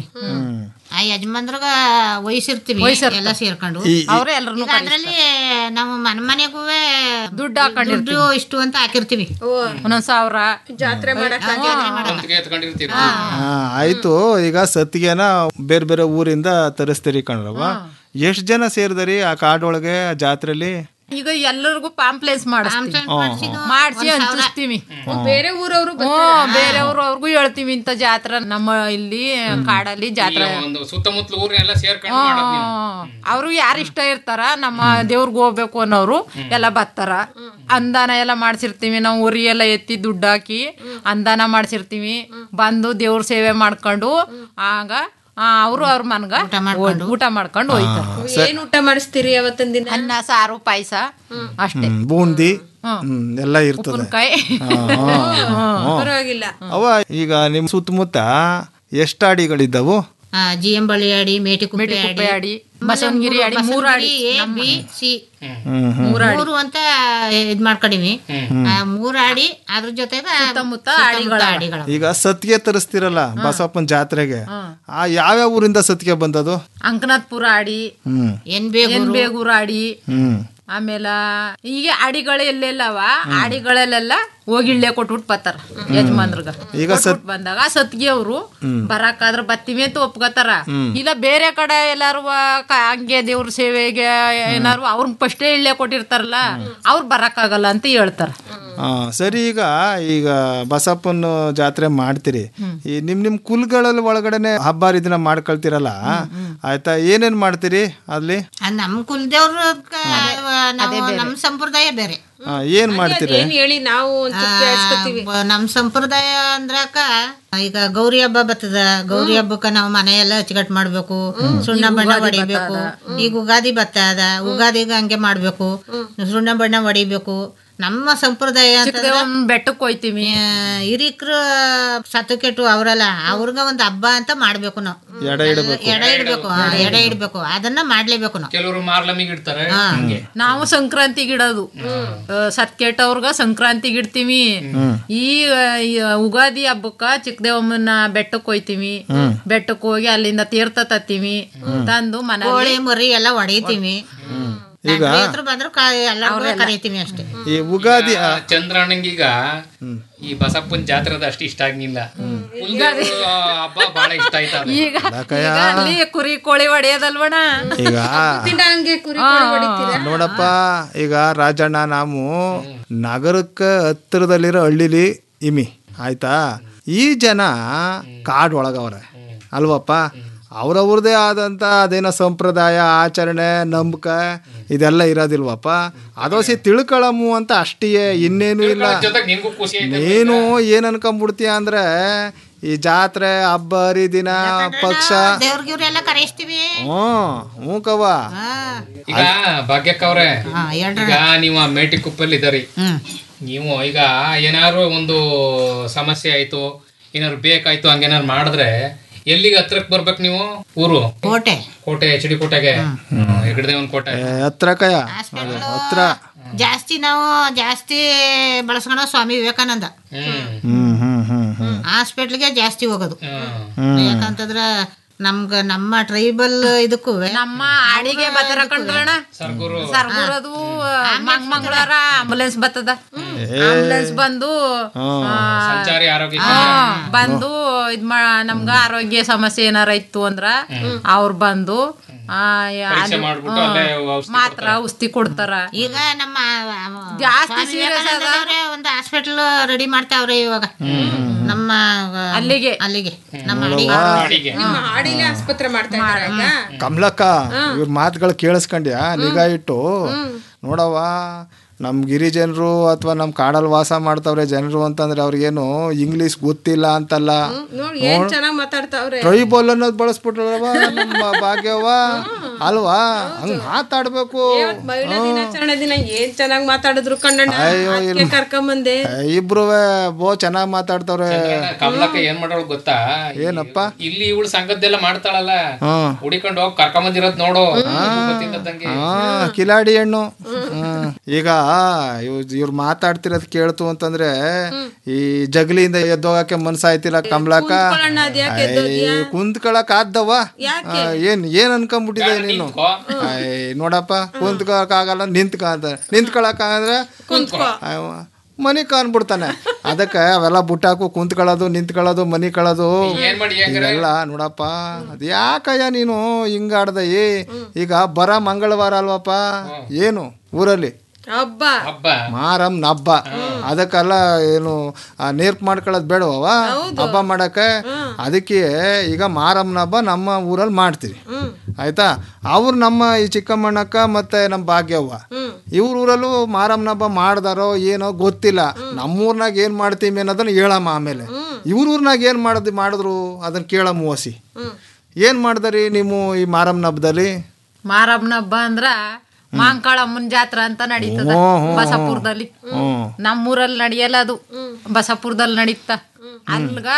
ಆ ಯಜಮಾನ್ರಿಗ ವಹಿಸಿರ್ತೀವಿ ವಹಿಸಿರ್ತಾರೆ. ಎಲ್ಲ ಸೇರ್ಕೊಂಡು ಈ- ಈ- ಅವ್ರೇ ಎಲ್ರನ್ನೂ ಈಗ ಅದ್ರಲ್ಲಿ ನಮ್ಮ ಮನೆ ಮನೆಗೂ ದುಡ್ಡು ಹಾಕೊಂಡಿರ್ತೀವಿ. ದುಡ್ಡು ಇಷ್ಟು ಅಂತ ಹಾಕಿರ್ತೀವಿ ಒಂದೊಂದ್ ಸಾವಿರ ಜಾತ್ರೆ ಮಾಡಕ್ ಸ್ವಂತಿಗೆ ಎತ್ಕೊಂಡಿರ್ತೀರಿ ಹಾ ಆಯ್ತು ಈಗ ಸತ್ತಿಗೆನ ಬೇರೆ ಬೇರೆ ಊರಿಂದ ತರಿಸ್ತೀರಿ ಕಣ್ರವ ಎಷ್ಟ್ ಜನ ಸೇರಿದರಿ ಆ ಕಾಡೊಳಗೆ ಆ ಜಾತ್ರೆಲಿ ಈಗ ಎಲ್ಲರಿಗೂ ಪಾಂಪ್ಲೇಸ್ ಮಾಡಿಸ್ತೀವಿ ಮಾಡಿಸಿ ಹಂಚಿಸ್ತೀವಿ ಬೇರೆ ಊರವರು ಬೇರೆಯವ್ರು ಅವ್ರಿಗೂ ಹೇಳ್ತೀವಿ ಇಂಥ ಜಾತ್ರೆ ನಮ್ಮ ಇಲ್ಲಿ ಕಾಡಲ್ಲಿ ಜಾತ್ರೆ ಒಂದು ಸುತ್ತಮುತ್ತಲ ಊರಿನೆಲ್ಲ ಸೇರ್ಕೊಂಡು ಮಾಡೋದು ನೀವು ಅವರು ಯಾರು ಇಷ್ಟ ಇರ್ತಾರ ನಮ್ಮ ದೇವ್ರಿಗೆ ಹೋಗ್ಬೇಕು ಅನ್ನೋರು ಎಲ್ಲ ಬರ್ತಾರ ಅಂದಾನ ಎಲ್ಲ ಮಾಡ್ಸಿರ್ತೀವಿ ನಾವು ಉರಿ ಎಲ್ಲ ಎತ್ತಿ ದುಡ್ಡು ಹಾಕಿ ಅಂದಾನ ಮಾಡ್ಸಿರ್ತೀವಿ ಬಂದು ದೇವ್ರ ಸೇವೆ ಮಾಡ್ಕೊಂಡು ಆಗ ಅವರು ಅವ್ರ ಮನ್ಗ ಊಟ ಮಾಡ್ಕೊಂಡು ಹೋಯ್ತಾರೆ ಏನ್ ಊಟ ಮಾಡಿಸ್ತೀರಿ ಅವತ್ತಿನ ದಿನ ಅನ್ನ ಸಾರು ಪಾಯಸ ಅಷ್ಟೇ ಹ್ಮ್, ಬೂಂದಿ ಹ್ಮ್, ಎಲ್ಲ ಇರ್ತದೆ ಉಪ್ಪಿನಕಾಯಿ ಹಾ, ಹಾ, ಹಾ. ಪರವಾಗಿಲ್ಲ ಅವ ಈಗ ನಿಮ್ ಸುತ್ತಮುತ್ತ ಎಷ್ಟು ಅಡಿಗಳಿದ್ದವು ಜಿ ಎಂ ಬಳ್ಳಿ ಆಡಿ ಮೇಟಿ ಕುಪ್ಪೆ ಕುಪ್ಪೆ ಆಡಿ, ಬಸವನಗಿರಿ ಆಡಿ, ಮೂರು ಆಡಿ. ಎ ಬಿ ಸಿ ಹ್ಮ್ ಹ್ಮ್ ಮೂರು ಅಂತ ಇದ್ ಮಾಡ್ಕೊಂಡಿವಿ ಆ, ಮೂರ್ ಆಡಿ ಅದ್ರ ಜೊತೆಗೆ ಸುತ್ತಮುತ್ತ ಆಡಿಗಳ ಆಡಿಗಳ ಈಗ ಸತ್ಗೆ ತರಿಸ್ತಿರಲ್ಲ ಬಸಪ್ಪನ ಜಾತ್ರೆಗೆ ಆ ಯಾವ್ಯಾವ ಊರಿಂದ ಸತ್ಗೆ ಬಂದದು ಅಂಕನಾಥ್ಪುರ ಆಡಿ ಹ್ಮ್ ಎನ್ ಎನ್ ಬೇಗೂರು ಆಡಿ ಹ್ಮ್ ಆಮೇಲೆ ಈಗ ಆಡಿಗಳು ಎಲ್ಲೆಲ್ಲವ ಆಡಿಗಳಲ್ಲೆಲ್ಲ ಹೋಗಿ ಇಲ್ಲೇ ಕೊಟ್ಬಿಟ್ಟು ಬರ್ತಾರ ಯಜಮಾನ್ರಿಗ ಈಗ ಕೊಟ್ಬಿಟ್ ಬಂದಾಗ ಸತ್ಗಿ ಅವರು ಬರಕಾದ್ರ ಬತ್ತೀವಿ ಅಂತ ಒಪ್ಕೋತಾರ ಹ್ಮ್. ಇಲ್ಲ ಬೇರೆ ಕಡೆ ಎಲ್ಲಾರು ಕ- ಹಂಗೆ ದೇವ್ರ ಸೇವೆಗೆ ಏನಾರು ಅವ್ರ ಫಸ್ಟೇ ಇಲ್ಲೇ ಕೊಟ್ಟಿರ್ತಾರಲ್ಲ ಅವ್ರು ಬರಕ್ಕಾಗಲ್ಲ ಅಂತ ಹೇಳ್ತಾರ ಆ, ಸರಿ ಈಗ ಈಗ ಬಸಪ್ಪನ ಜಾತ್ರೆ ಮಾಡ್ತೀರಿ ಈ ನಿಮ್ ನಿಮ್ ಕುಲ್ಗಳಲ್ಲಿ ಒಳಗಡೆನೆ ಹಬ್ಬ ಇದನ್ನ ಮಾಡ್ಕೊಳ್ತೀರಲ್ಲ ಆಯ್ತಾ ಏನೇನ್ ಮಾಡ್ತೀರಿ ಅಲ್ಲಿ ಆ, ನಮ್ ಕುಲದೇವ್ರ ನಾವು ನಮ್ ಸಂಪ್ರದಾಯ ಬೇರೆ ಆ, ಏನ್ ಮಾಡ್ತೀರಿ ಏನ್ ಹೇಳಿ ನಾವು ಒಂಚೂರ್ ಕೇಳಿಸ್ಕೊತೀವಿ ಬ- ನಮ್ ಸಂಪ್ರದಾಯ ಅಂದ್ರಕ ಈಗ ಗೌರಿ ಹಬ್ಬ ಬರ್ತದ ಗೌರಿ ಹಬ್ಬಕ್ಕ ನಾವು ಮನೆ ಎಲ್ಲ ಅಚ್ಚುಕಟ್ಟು ಮಾಡ್ಬೇಕು ಸುಣ್ಣ ಬಣ್ಣ ಹೊಡಿಬೇಕು ಈಗ ಉಗಾದಿ ಬರ್ತದ ಉಗಾದಿಗ ಹಂಗೆ ಮಾಡ್ಬೇಕು ಸುಣ್ಣ ಬಣ್ಣ ಹೊಡಿಬೇಕು ನಮ್ಮ ಸಂಪ್ರದಾಯ ಅಂತಂದ್ರೆ ಬೆಟ್ಟಕ್ಕೆ ಹೋಯ್ತೀವಿ ಹಿರಿಕ್ರು ಸತ್ತು ಕೆಟ್ಟು ಅವರಲ್ಲ ಅವ್ರಿಗ ಒಂದ್ ಹಬ್ಬ ಅಂತ ಮಾಡ್ಬೇಕು ನಾವು ಎಡ ಇಡಬೇಕು ಎಡ ಇಡ್ಬೇಕು ಹಾ, ಎಡ ಇಡ್ಬೇಕು ಅದನ್ನ ಮಾಡ್ಲೇಬೇಕು ನಾವು ಕೆಲವರು ಮಾರ್ಲಮಿಗೆ ಇಡ್ತಾರೆ ಹಾ. ಹಂಗೆ ನಾವು ಸಂಕ್ರಾಂತಿಗೆ ಇಡೋದು ಸತ್ಕೆಟ್ಟವ್ರಗ ಸಂಕ್ರಾಂತಿಗೆ ಇಡ್ತೀವಿ ಈ ಆ, ಈ ಉಗಾದಿ ಹಬ್ಬಕ್ಕ ಚಿಕ್ಕದೇವಮ್ಮನ ಬೆಟ್ಟಕ್ಕೆ ಹೋಯ್ತೀವಿ ಬೆಟ್ಟಕ್ಕೆ ಹೋಗಿ ಅಲ್ಲಿಂದ ತೀರ್ಥ ತತ್ತೀವಿ ತಂದು ಮನೆ ಕೋಳಿ ಮರಿ ಎಲ್ಲ ಹೊಡಿತೀವಿ ಈಗ ರೈತರು ಬಂದ್ರು ಎಲ್ಲ ಕರಿತೀವಿ ಅಷ್ಟೇ ಈ ಉಗಾದಿ ಆ, ಚಂದ್ರಣ್ಣಂಗೀಗ ಈ ಬಸಪ್ಪನ ಜಾತ್ರೆದ ಅಷ್ಟು ಇಷ್ಟ ಆಗಿಲ್ಲ ಹುಲ್ಗಾರು ಹಬ್ಬ ಬಹಳ ಇಷ್ಟ ಆಯ್ತಾ ಈಗ ಈಗ ಅಲ್ಲಿ ಕುರಿ ಕೋಳಿ ಹೊಡೆಯೋದಲ್ವಣ ಈಗ ದಿನ ಹಂಗೆ ಕುರಿ ಕೋಳಿ ಹೊಡಿತೀರಾ ನೋಡಪ್ಪ ಈಗ ರಾಜಣ್ಣ ನಾವು ನಗರಕ್ಕೆ ಹತ್ತಿರದಲ್ಲಿರೋ ಹಳ್ಳಿಲಿ ಇಮಿ ಆಯ್ತಾ ಈ ಜನ ಕಾಡ್ ಒಳಗವ್ರೆ ಅಲ್ವಪ್ಪ ಅವ್ರವ್ರದೇ ಆದಂಥ ಅದೇನೋ ಸಂಪ್ರದಾಯ ಆಚರಣೆ ನಂಬಿಕೆ ಇದೆಲ್ಲ ಇರೋದಿಲ್ವಪ್ಪ ಅದೋಸಿ ತಿಳ್ಕೊಳಮು ಅಂತ ಅಷ್ಟೇ ಇನ್ನೇನು ಇಲ್ಲ ಜೊತೆಗೆ ನಿನ್ಗೂ ಖುಷಿ ಐತೆ ನೀನು ಏನ್ ಅನ್ಕೊಂಡ್ಬಿಡ್ತೀಯ ಅಂದ್ರೆ ಈ ಜಾತ್ರೆ ಹಬ್ಬ ಹರಿದಿನ ಪಕ್ಷ ದೇವ್ರಿಗಿವ್ರೆಲ್ಲ ಕರೆಸ್ತೀವಿ ಹ್ಞೂ ಹ್ಞೂ ಕವ್ವ ಈಗ ಭಾಗ್ಯಕ್ಕ ಅವ್ರೆ ಈಗ ನೀವು ಆ ಮೇಟಿ ಕುಪ್ಪಲ್ಲಿ ಇದ್ದೀರಿ ನೀವು ಈಗ ಏನಾದ್ರು ಒಂದು ಸಮಸ್ಯೆ ಆಯ್ತು ಏನಾದ್ರು ಬೇಕಾಯ್ತು ಹಂಗೇನಾದ್ರು ಮಾಡಿದ್ರೆ ಎಲ್ಲಿಗೆ ಹತ್ರಕ್ ಬರ್ಬೇಕು ನೀವು ಊರು ಕೋಟೆ ಕೋಟೆ ಎಚ್ ಡಿ ಕೋಟೆಗೆ ಹೆಗಡದೇವನ್ ಕೋಟೆ ಏ, ಹತ್ರ ಕಯ ಹತ್ರ ಜಾಸ್ತಿ ನಾವು ಜಾಸ್ತಿ ಬಳಸ್ಕೊಳೋ ಸ್ವಾಮಿ ವಿವೇಕಾನಂದ ಹ್ಮ್ ಹ್ಮ್ ಹ್ಮ್ ಹ್ಮ್ ಹಾಸ್ಪಿಟ್ಲ್ಗೆ ಜಾಸ್ತಿ ಹೋಗೋದು ಹ್ಮ್. ಯಾಕಂತಂದ್ರ ನಮ್ಗ ನಮ್ಮ ಟ್ರೈಬಲ್ ಇದಕ್ಕೂ ನಮ್ಮ ಆಡಿಗೆ ಬತ್ತರ ಕಂಡ್ರಣ ಸರ್ಗುರದು ಮಂಗ್ ಮಂಗಳವಾರ ಆಂಬುಲೆನ್ಸ್ ಬರ್ತದ ಆಂಬುಲೆನ್ಸ್ ಬಂದು ಆ, ಸಂಚಾರಿ ಆರೋಗ್ಯ ಆ, ಬಂದು ಇದ್ ಮಾ ನಮ್ಗ ಆರೋಗ್ಯ ಸಮಸ್ಯೆ ಏನಾರ ಇತ್ತು ಅಂದ್ರ ಅವ್ರು ಬಂದು ಆ, ಯ- ಪರೀಕ್ಷೆ ಅದು- ಮಾಡ್ಬಿಟ್ಟು ಹ್ಮ್. ಅಲ್ಲೇ ಔಷಧಿ ಮಾತ್ರ ಔಷಧಿ ಕೊಡ್ತಾರ ಈಗ ನಮ್ಮ ಜಾಸ್ತಿ ಸ್ವಾಮಿ serious ಅದ. ವಿವೇಕಾನಂದವ್ರೆ ಒಂದು ಹಾಸ್ಪಿಟಲ್ ರೆಡಿ ಮಾಡ್ತಾವ್ರೆ ಇವಾಗ ನಮ್ಮ ಅಲ್ಲಿಗೆ ಅಲ್ಲಿಗೆ ನಮ್ಮ ಅಡಿಗೆ ನಿಮ್ಮ ಹಾಡಿಲೆ ಆಸ್ಪತ್ರೆ ಮಾಡ್ತಾ ಇದ್ದಾರೆ ಈಗ ಕಮಲಕ್ಕ ಇವ್ರ ಮಾತುಗಳು ಕೇಳಿಸ್ಕೊಂಡ್ಯಾ ನಿಗಾ ಇಟ್ಟು ನೋಡವ್ವ ನಮ್ಮ ಗಿರಿಜನರು ಅಥವಾ ನಮ್ಮ ಕಾಡಲ್ಲಿ ವಾಸ ಮಾಡ್ತಾವ್ರೆ ಜನರು ಅಂತಂದ್ರೆ ಅವ್ರಿಗೇನು ಇಂಗ್ಲೀಷ್ ಗೊತ್ತಿಲ್ಲ ಅಂತಲ್ಲ ನೋಡಿ ಏನ್ ಚೆನ್ನಾಗ್ ಮಾತಾಡ್ತಾವ್ರೆ ಟ್ರೈಬಲ್ ಅನ್ನೋದು ಬಳಸ್ಬಿಟ್ರಲ್ವ ನಮ್ಮ ಭಾಗ್ಯವ್ವ ಅಲ್ವಾ ಹಂಗ್ ಮಾತಾಡ್ಬೇಕು ಮಹಿಳಾ ದಿನಾಚರಣೆ ದಿನ ಏನ್ ಚೆನ್ನಾಗ್ ಮಾತಾಡಿದ್ರು ಕಣ್ಣಣ್ಣ ಅಯ್ಯೋ, ಅದಕ್ಕೆ ಇಲ್ಲ. ಕರ್ಕೊಂಬಂದೆ ಇಬ್ರು ಬೋ ಚೆನ್ನಾಗಿ ಮಾತಾಡ್ತಾವ್ರೆ ಕಮಲಕ್ಕ ಏನ್ ಮಾಡೋಳು ಗೊತ್ತಾ ಏನಪ್ಪ ಇಲ್ಲಿ ಇವಳು ಸಂಘದ್ದೆಲ್ಲ ಮಾಡ್ತಾಳಲ್ಲ ಹ್ಮ್ ಹುಡಿಕೊಂಡು ಹೋಗಿ ಕರ್ಕೊಂಬಂದಿರೋದ್ ನೋಡು ಗೊತ್ತಿಲ್ಲದಂಗೆ ಹಾ ಕಿಲಾಡಿ ಹೆಣ್ಣು ಹ್ಮ್. ಈಗ ಇವ್ ಇವ್ರು ಮಾತಾಡ್ತಿರೋದ್ ಕೇಳ್ತು ಅಂತಂದ್ರೆ ಈ ಜಗಲಿಯಿಂದ ಎದ್ದೋಗಕ್ಕೆ ಮನ್ಸಾಯ್ತಿಲ್ಲ ಕಮಲಕ್ಕ ಕುಂತ್ಕೊಳ್ಳೋಣ, ಅದ್ಯಾಕೆ ಎದ್ದೋದ್ಯಾ? ಕುಂತ್ಕೊಳಕ್ ಆದ್ದವ ಯಾಕೆ? ಆ, ಏನ್ ಏನ್ ಅನ್ಕೊಂಡ್ಬಿಟ್ಟಿದೆ ನೀನು ಅಯ್ಯ, ನೋಡಪ್ಪ ಕುಂತ್ಕೊಳಕ್ ಆಗಲ್ಲ ನಿಂತ್ಕ ಅಂತ ನಿಂತ್ಕೊಳಕ್ ಆಗಂದ್ರೆ ಅಯ್ಯವ್ವ, ಮನಿ ಕಾಣ್ಬಿಡ್ತಾನೆ ಅದಕ್ಕೆ ಅವೆಲ್ಲ ಬುಟ್ಟಾಕು ಕುಂತ್ಕೊಳ್ಳೋದು ನಿಂತ್ಕೊಳ್ಳೋದು ಮನಿ ಕಳೋದು ಏನ್ ಮಾಡಿ ಹೆಂಗಾರೆ? ಇವೆಲ್ಲ ನೋಡಪ್ಪ ಅದ್ ಯಾಕಯ್ಯ ನೀನು ಹಿಂಗಾಡ್ದ ಏ ಈಗ ಬರ ಮಂಗಳವಾರ ಅಲ್ವಪ್ಪ ಏನು ಊರಲ್ಲಿ ಹಬ್ಬ ಹಬ್ಬ ಮಾರಮ್ಮನ ಹಬ್ಬ ಅದಕ್ಕೆಲ್ಲ ಏನು ಆ, ನೇರ್ಪ್ ಮಾಡ್ಕೊಳ್ಳೋದು ಬೇಡವ ಹಬ್ಬ ಮಾಡಕ್ಕೆ ಅದಕ್ಕೆ ಈಗ ಮಾರಮ್ಮನ ಹಬ್ಬ ನಮ್ಮ ಊರಲ್ಲಿ ಮಾಡ್ತೀವಿ ಆಯ್ತಾ ಅವ್ರು ನಮ್ಮ ಈ ಚಿಕ್ಕಮ್ಮಣ್ಣಕ್ಕ ಮತ್ತೆ ನಮ್ಮ ಭಾಗ್ಯವ್ವ ಇವ್ರ ಊರಲ್ಲೂ ಮಾರಮ್ಮನ ಹಬ್ಬ ಮಾಡ್ದಾರೋ ಏನೋ ಗೊತ್ತಿಲ್ಲ ನಮ್ಮೂರ್ನಾಗ ಏನ್ ಮಾಡ್ತೀವಿ ಅನ್ನೋದನ್ನ ಹೇಳಮ್ಮ ಆಮೇಲೆ ಇವ್ರ ಊರ್ನಾಗ ಏನ್ ಮಾಡದ್ ಮಾಡಿದ್ರು ಅದನ್ನ ಕೇಳಮ್ಮ ಓಸಿ ಏನ್ ಮಾಡ್ದರಿ ನೀವು ಈ ಮಾರಮ್ಮನ ಹಬ್ಬದಲ್ಲಿ ಮಾರಮ್ಮನ ಹಬ್ಬ ಅಂದ್ರ ಮಾಂಕಾಳಮ್ಮನ ಜಾತ್ರಾ ಅಂತ ನಡೀತದ ಹ್ಞೂ, ಹ್ಞೂ, ಬಸಪುರದಲ್ಲಿ ಹ್ಮ್. ನಮ್ಮೂರಲ್ಲಿ ನಡೆಯಲ್ಲ ಅದು ಬಸಪುರದಲ್ಲಿ ನಡೀತ ಅಲ್ಗ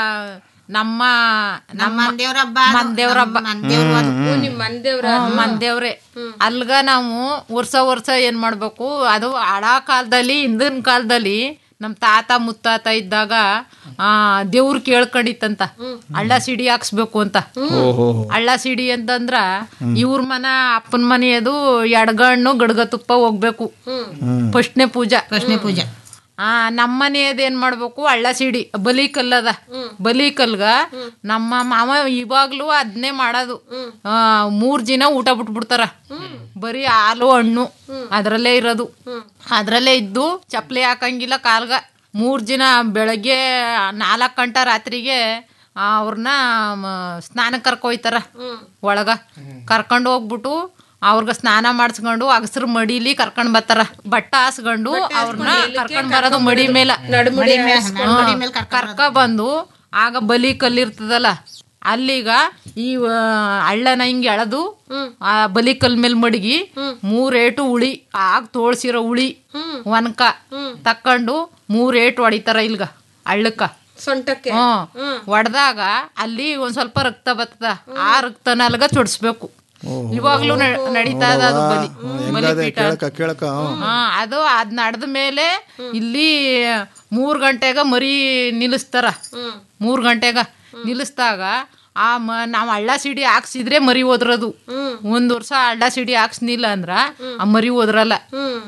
ನಮ್ಮ ನಮ್ಮ ಮಂದೇವ್ರ ಹಬ್ಬ ಮಂದೇವ್ರ ಹಬ್ಬ ನಿಮ್ ಮಂದೇವ್ರ ಹ್ಮ್, ಮಂದೇವ್ರೆ ಅಲ್ಗ ನಾವು ವರ್ಷ ವರ್ಷ ಏನ್ ಮಾಡ್ಬೇಕು ಅದು ಹಳ ಕಾಲದಲ್ಲಿ ಹಿಂದಿನ ಕಾಲದಲ್ಲಿ ನಮ್ ತಾತ ಮುತ್ತಾತ ಇದ್ದಾಗ ಆ ದೇವ್ರು ಕೇಳ್ಕೊಂಡಿತ್ತಂತ ಹಳ್ಳ ಸಿಡಿ ಹಾಕ್ಸ್ಬೇಕು ಅಂತ ಹಳ್ಳ ಸಿಡಿ ಅಂತಂದ್ರ ಇವ್ರ ಮನ ಅಪ್ಪನ ಮನೆಯದು ಎಡಗಣ್ಣು ಗಡ್ಗ ತುಪ್ಪ ಹೋಗ್ಬೇಕು ಫಸ್ಟ್ನೇ ಪೂಜಾ ಫಸ್ಟ್ನೇ ಪೂಜೆ ಆ ನಮ್ಮ ಮನೆಯದ ಏನ್ ಮಾಡ್ಬೇಕು ಹಳ್ಳ ಸಿಡಿ ಬಲಿ ಕಲ್ಲದ ಬಲಿ ಕಲ್ಗ ನಮ್ಮ ಮಾಮ ಇವಾಗ್ಲೂ ಅದನ್ನೇ ಮಾಡೋದು ಆ, ಮೂರ್ ದಿನ ಊಟ ಬಿಟ್ಬಿಡ್ತಾರ ಬರೀ ಹಾಲು ಹಣ್ಣು ಅದ್ರಲ್ಲೇ ಇರೋದು ಅದ್ರಲ್ಲೇ ಇದ್ದು ಚಪ್ಲಿ ಹಾಕಂಗಿಲ್ಲ ಕಾಲ್ಗ ಮೂರ್ ದಿನ ಬೆಳಗ್ಗೆ ನಾಲ್ಕು ಗಂಟೆ ರಾತ್ರಿಗೆ ಅವ್ರನ್ನ ಸ್ನಾನಕ್ಕೆ ಕರ್ಕೊಯ್ತಾರ ಒಳಗ ಕರ್ಕೊಂಡು ಹೋಗ್ಬಿಟ್ಟು ಅವ್ರಿಗೆ ಸ್ನಾನ ಮಾಡಿಸ್ಕೊಂಡು ಅಗಸ್ರ ಮಡಿಲಿ ಕರ್ಕೊಂಡ್ ಬರ್ತಾರ ಬಟ್ಟ ಹಾಸ್ಕೊಂಡು ಅವ್ರನ್ನ ಕರ್ಕೊಂಡ್ ಬರೋದು ಮಡಿ ಮೇಲೆ ನಡುಮುಡಿ ಹಾ, ಕರ್ಕ ಬಂದು ಆಗ ಬಲಿ ಕಲ್ಲಿರ್ತದಲ್ಲ ಅಲ್ಲಿಗ ಈ ಆ, ಹಳ್ಳನ ಹಿಂಗೆ ಎಳೆದು ಆ ಬಲಿ ಕಲ್ ಮೇಲೆ ಮಡಗಿ ಮೂರೇಟು ಉಳಿ ಆಗ ತೋಳ್ಸಿರೋ ಉಳಿ ಒನ್ಕ ತಕೊಂಡು ಮೂರೇಟು ಹೊಡಿತಾರ ಇಲ್ಗ ಹಳ್ಳಕ್ಕ ಸೊಂಟಕ್ಕೆ ಹ್ಮ್ ಹೊಡೆದಾಗ ಅಲ್ಲಿ ಒಂದ್ ಸ್ವಲ್ಪ ರಕ್ತ ಬರ್ತದ ಆ ರಕ್ತನ ಅಲ್ಗ ಚೊಡ್ಸ್ಬೇಕು ಇವಾಗ್ಲೂ ನ- ನಡೀತಾ ಇದ ಅದು ಬಲಿ ಹೆಂಗದೆ ಬಲಿಪೀಠ ಕೇಳಕ ಕೇಳಕ ಹ್ಮ್. ಹಾ ಅದು ಅದ್ ನಡೆದ ಮೇಲೆ ಇಲ್ಲಿ ಮೂರ್ ಗಂಟೆಗ ಮರಿ ನಿಲ್ಲಿಸ್ತಾರ ಮೂರ್ ಗಂಟೆಗ ನಿಲ್ಲಿಸ್ದಾಗ ಆ ಮ ನಾವು ಹಳ್ಳ ಸಿಡಿ ಹಾಕ್ಸಿದ್ರೆ ಮರಿ ಓದ್ರದು ಒಂದ್ ವರ್ಷ ಹಳ್ಳ ಸಿಡಿ ಹಾಕ್ಸ್ನಿಲ್ಲ ಅಂದ್ರ ಆ ಮರಿ ಓದ್ರಲ್ಲ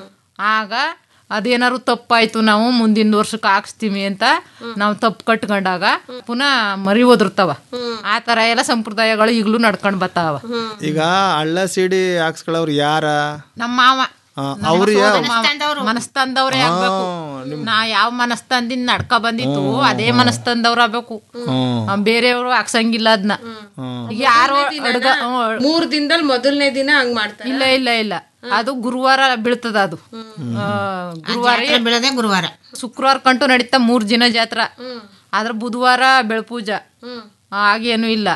ಆಗ ಅದೇನಾರು ತಪ್ಪಾಯ್ತು ನಾವು ಮುಂದಿನ ವರ್ಷಕ್ಕೆ ಹಾಕ್ಸ್ತೀವಿ ಅಂತ ನಾವು ತಪ್ಪು ಕಟ್ಕೊಂಡಾಗ ಪುನಃ ಮರಿ ಓದಿರ್ತಾವ ಆ ತರ ಎಲ್ಲ ಸಂಪ್ರದಾಯಗಳು ಈಗಲೂ ನಡ್ಕೊಂಡ್ ಬರ್ತಾವ ಈಗ ಹಳ್ಳ ಸಿಡಿ ಹಾಕ್ಸ್ಕೊಳ್ಳೋರು ಯಾರ ನಮ್ಮ ಮಾವ ಆ, ಅವ್ರು ಯಾವ ಮನಸ್ತಂದವ್ರೇ ಆಗ್ಬೇಕು ನಾ ಯಾವ ಮನಸ್ತಂದಿಂದ ನಡ್ಕ ಬಂದಿತ್ತು ಅದೇ ಮನಸ್ತಂದವ್ರ ಆಗ್ಬೇಕು ಆ, ಬೇರೆಯವ್ರು ಹಾಕ್ಸಂಗಿಲ್ಲ ಅದನ್ನ ಯಾರೋ ಅಡ್ಗ ಹ್ಮ್, ಮೂರ್ ದಿನದಲ್ಲಿ ಮೊದಲನೇ ದಿನ ಹಂಗ್ ಮಾಡ್ತಾರೆ ಇಲ್ಲ ಇಲ್ಲ ಇಲ್ಲ ಅದು ಗುರುವಾರ ಬೀಳ್ತದ ಅದು ಆ, ಗುರುವಾರ ಜಾತ್ರೆ ಬೀಳೋದೇ ಗುರುವಾರ ಶುಕ್ರವಾರ ಕಂಟು ನಡೀತಾ ಮೂರ್ ದಿನ ಜಾತ್ರಾ ಆದ್ರೆ ಬುಧವಾರ ಬೆಳಪೂಜ ಹಾಗೇನು ಇಲ್ಲ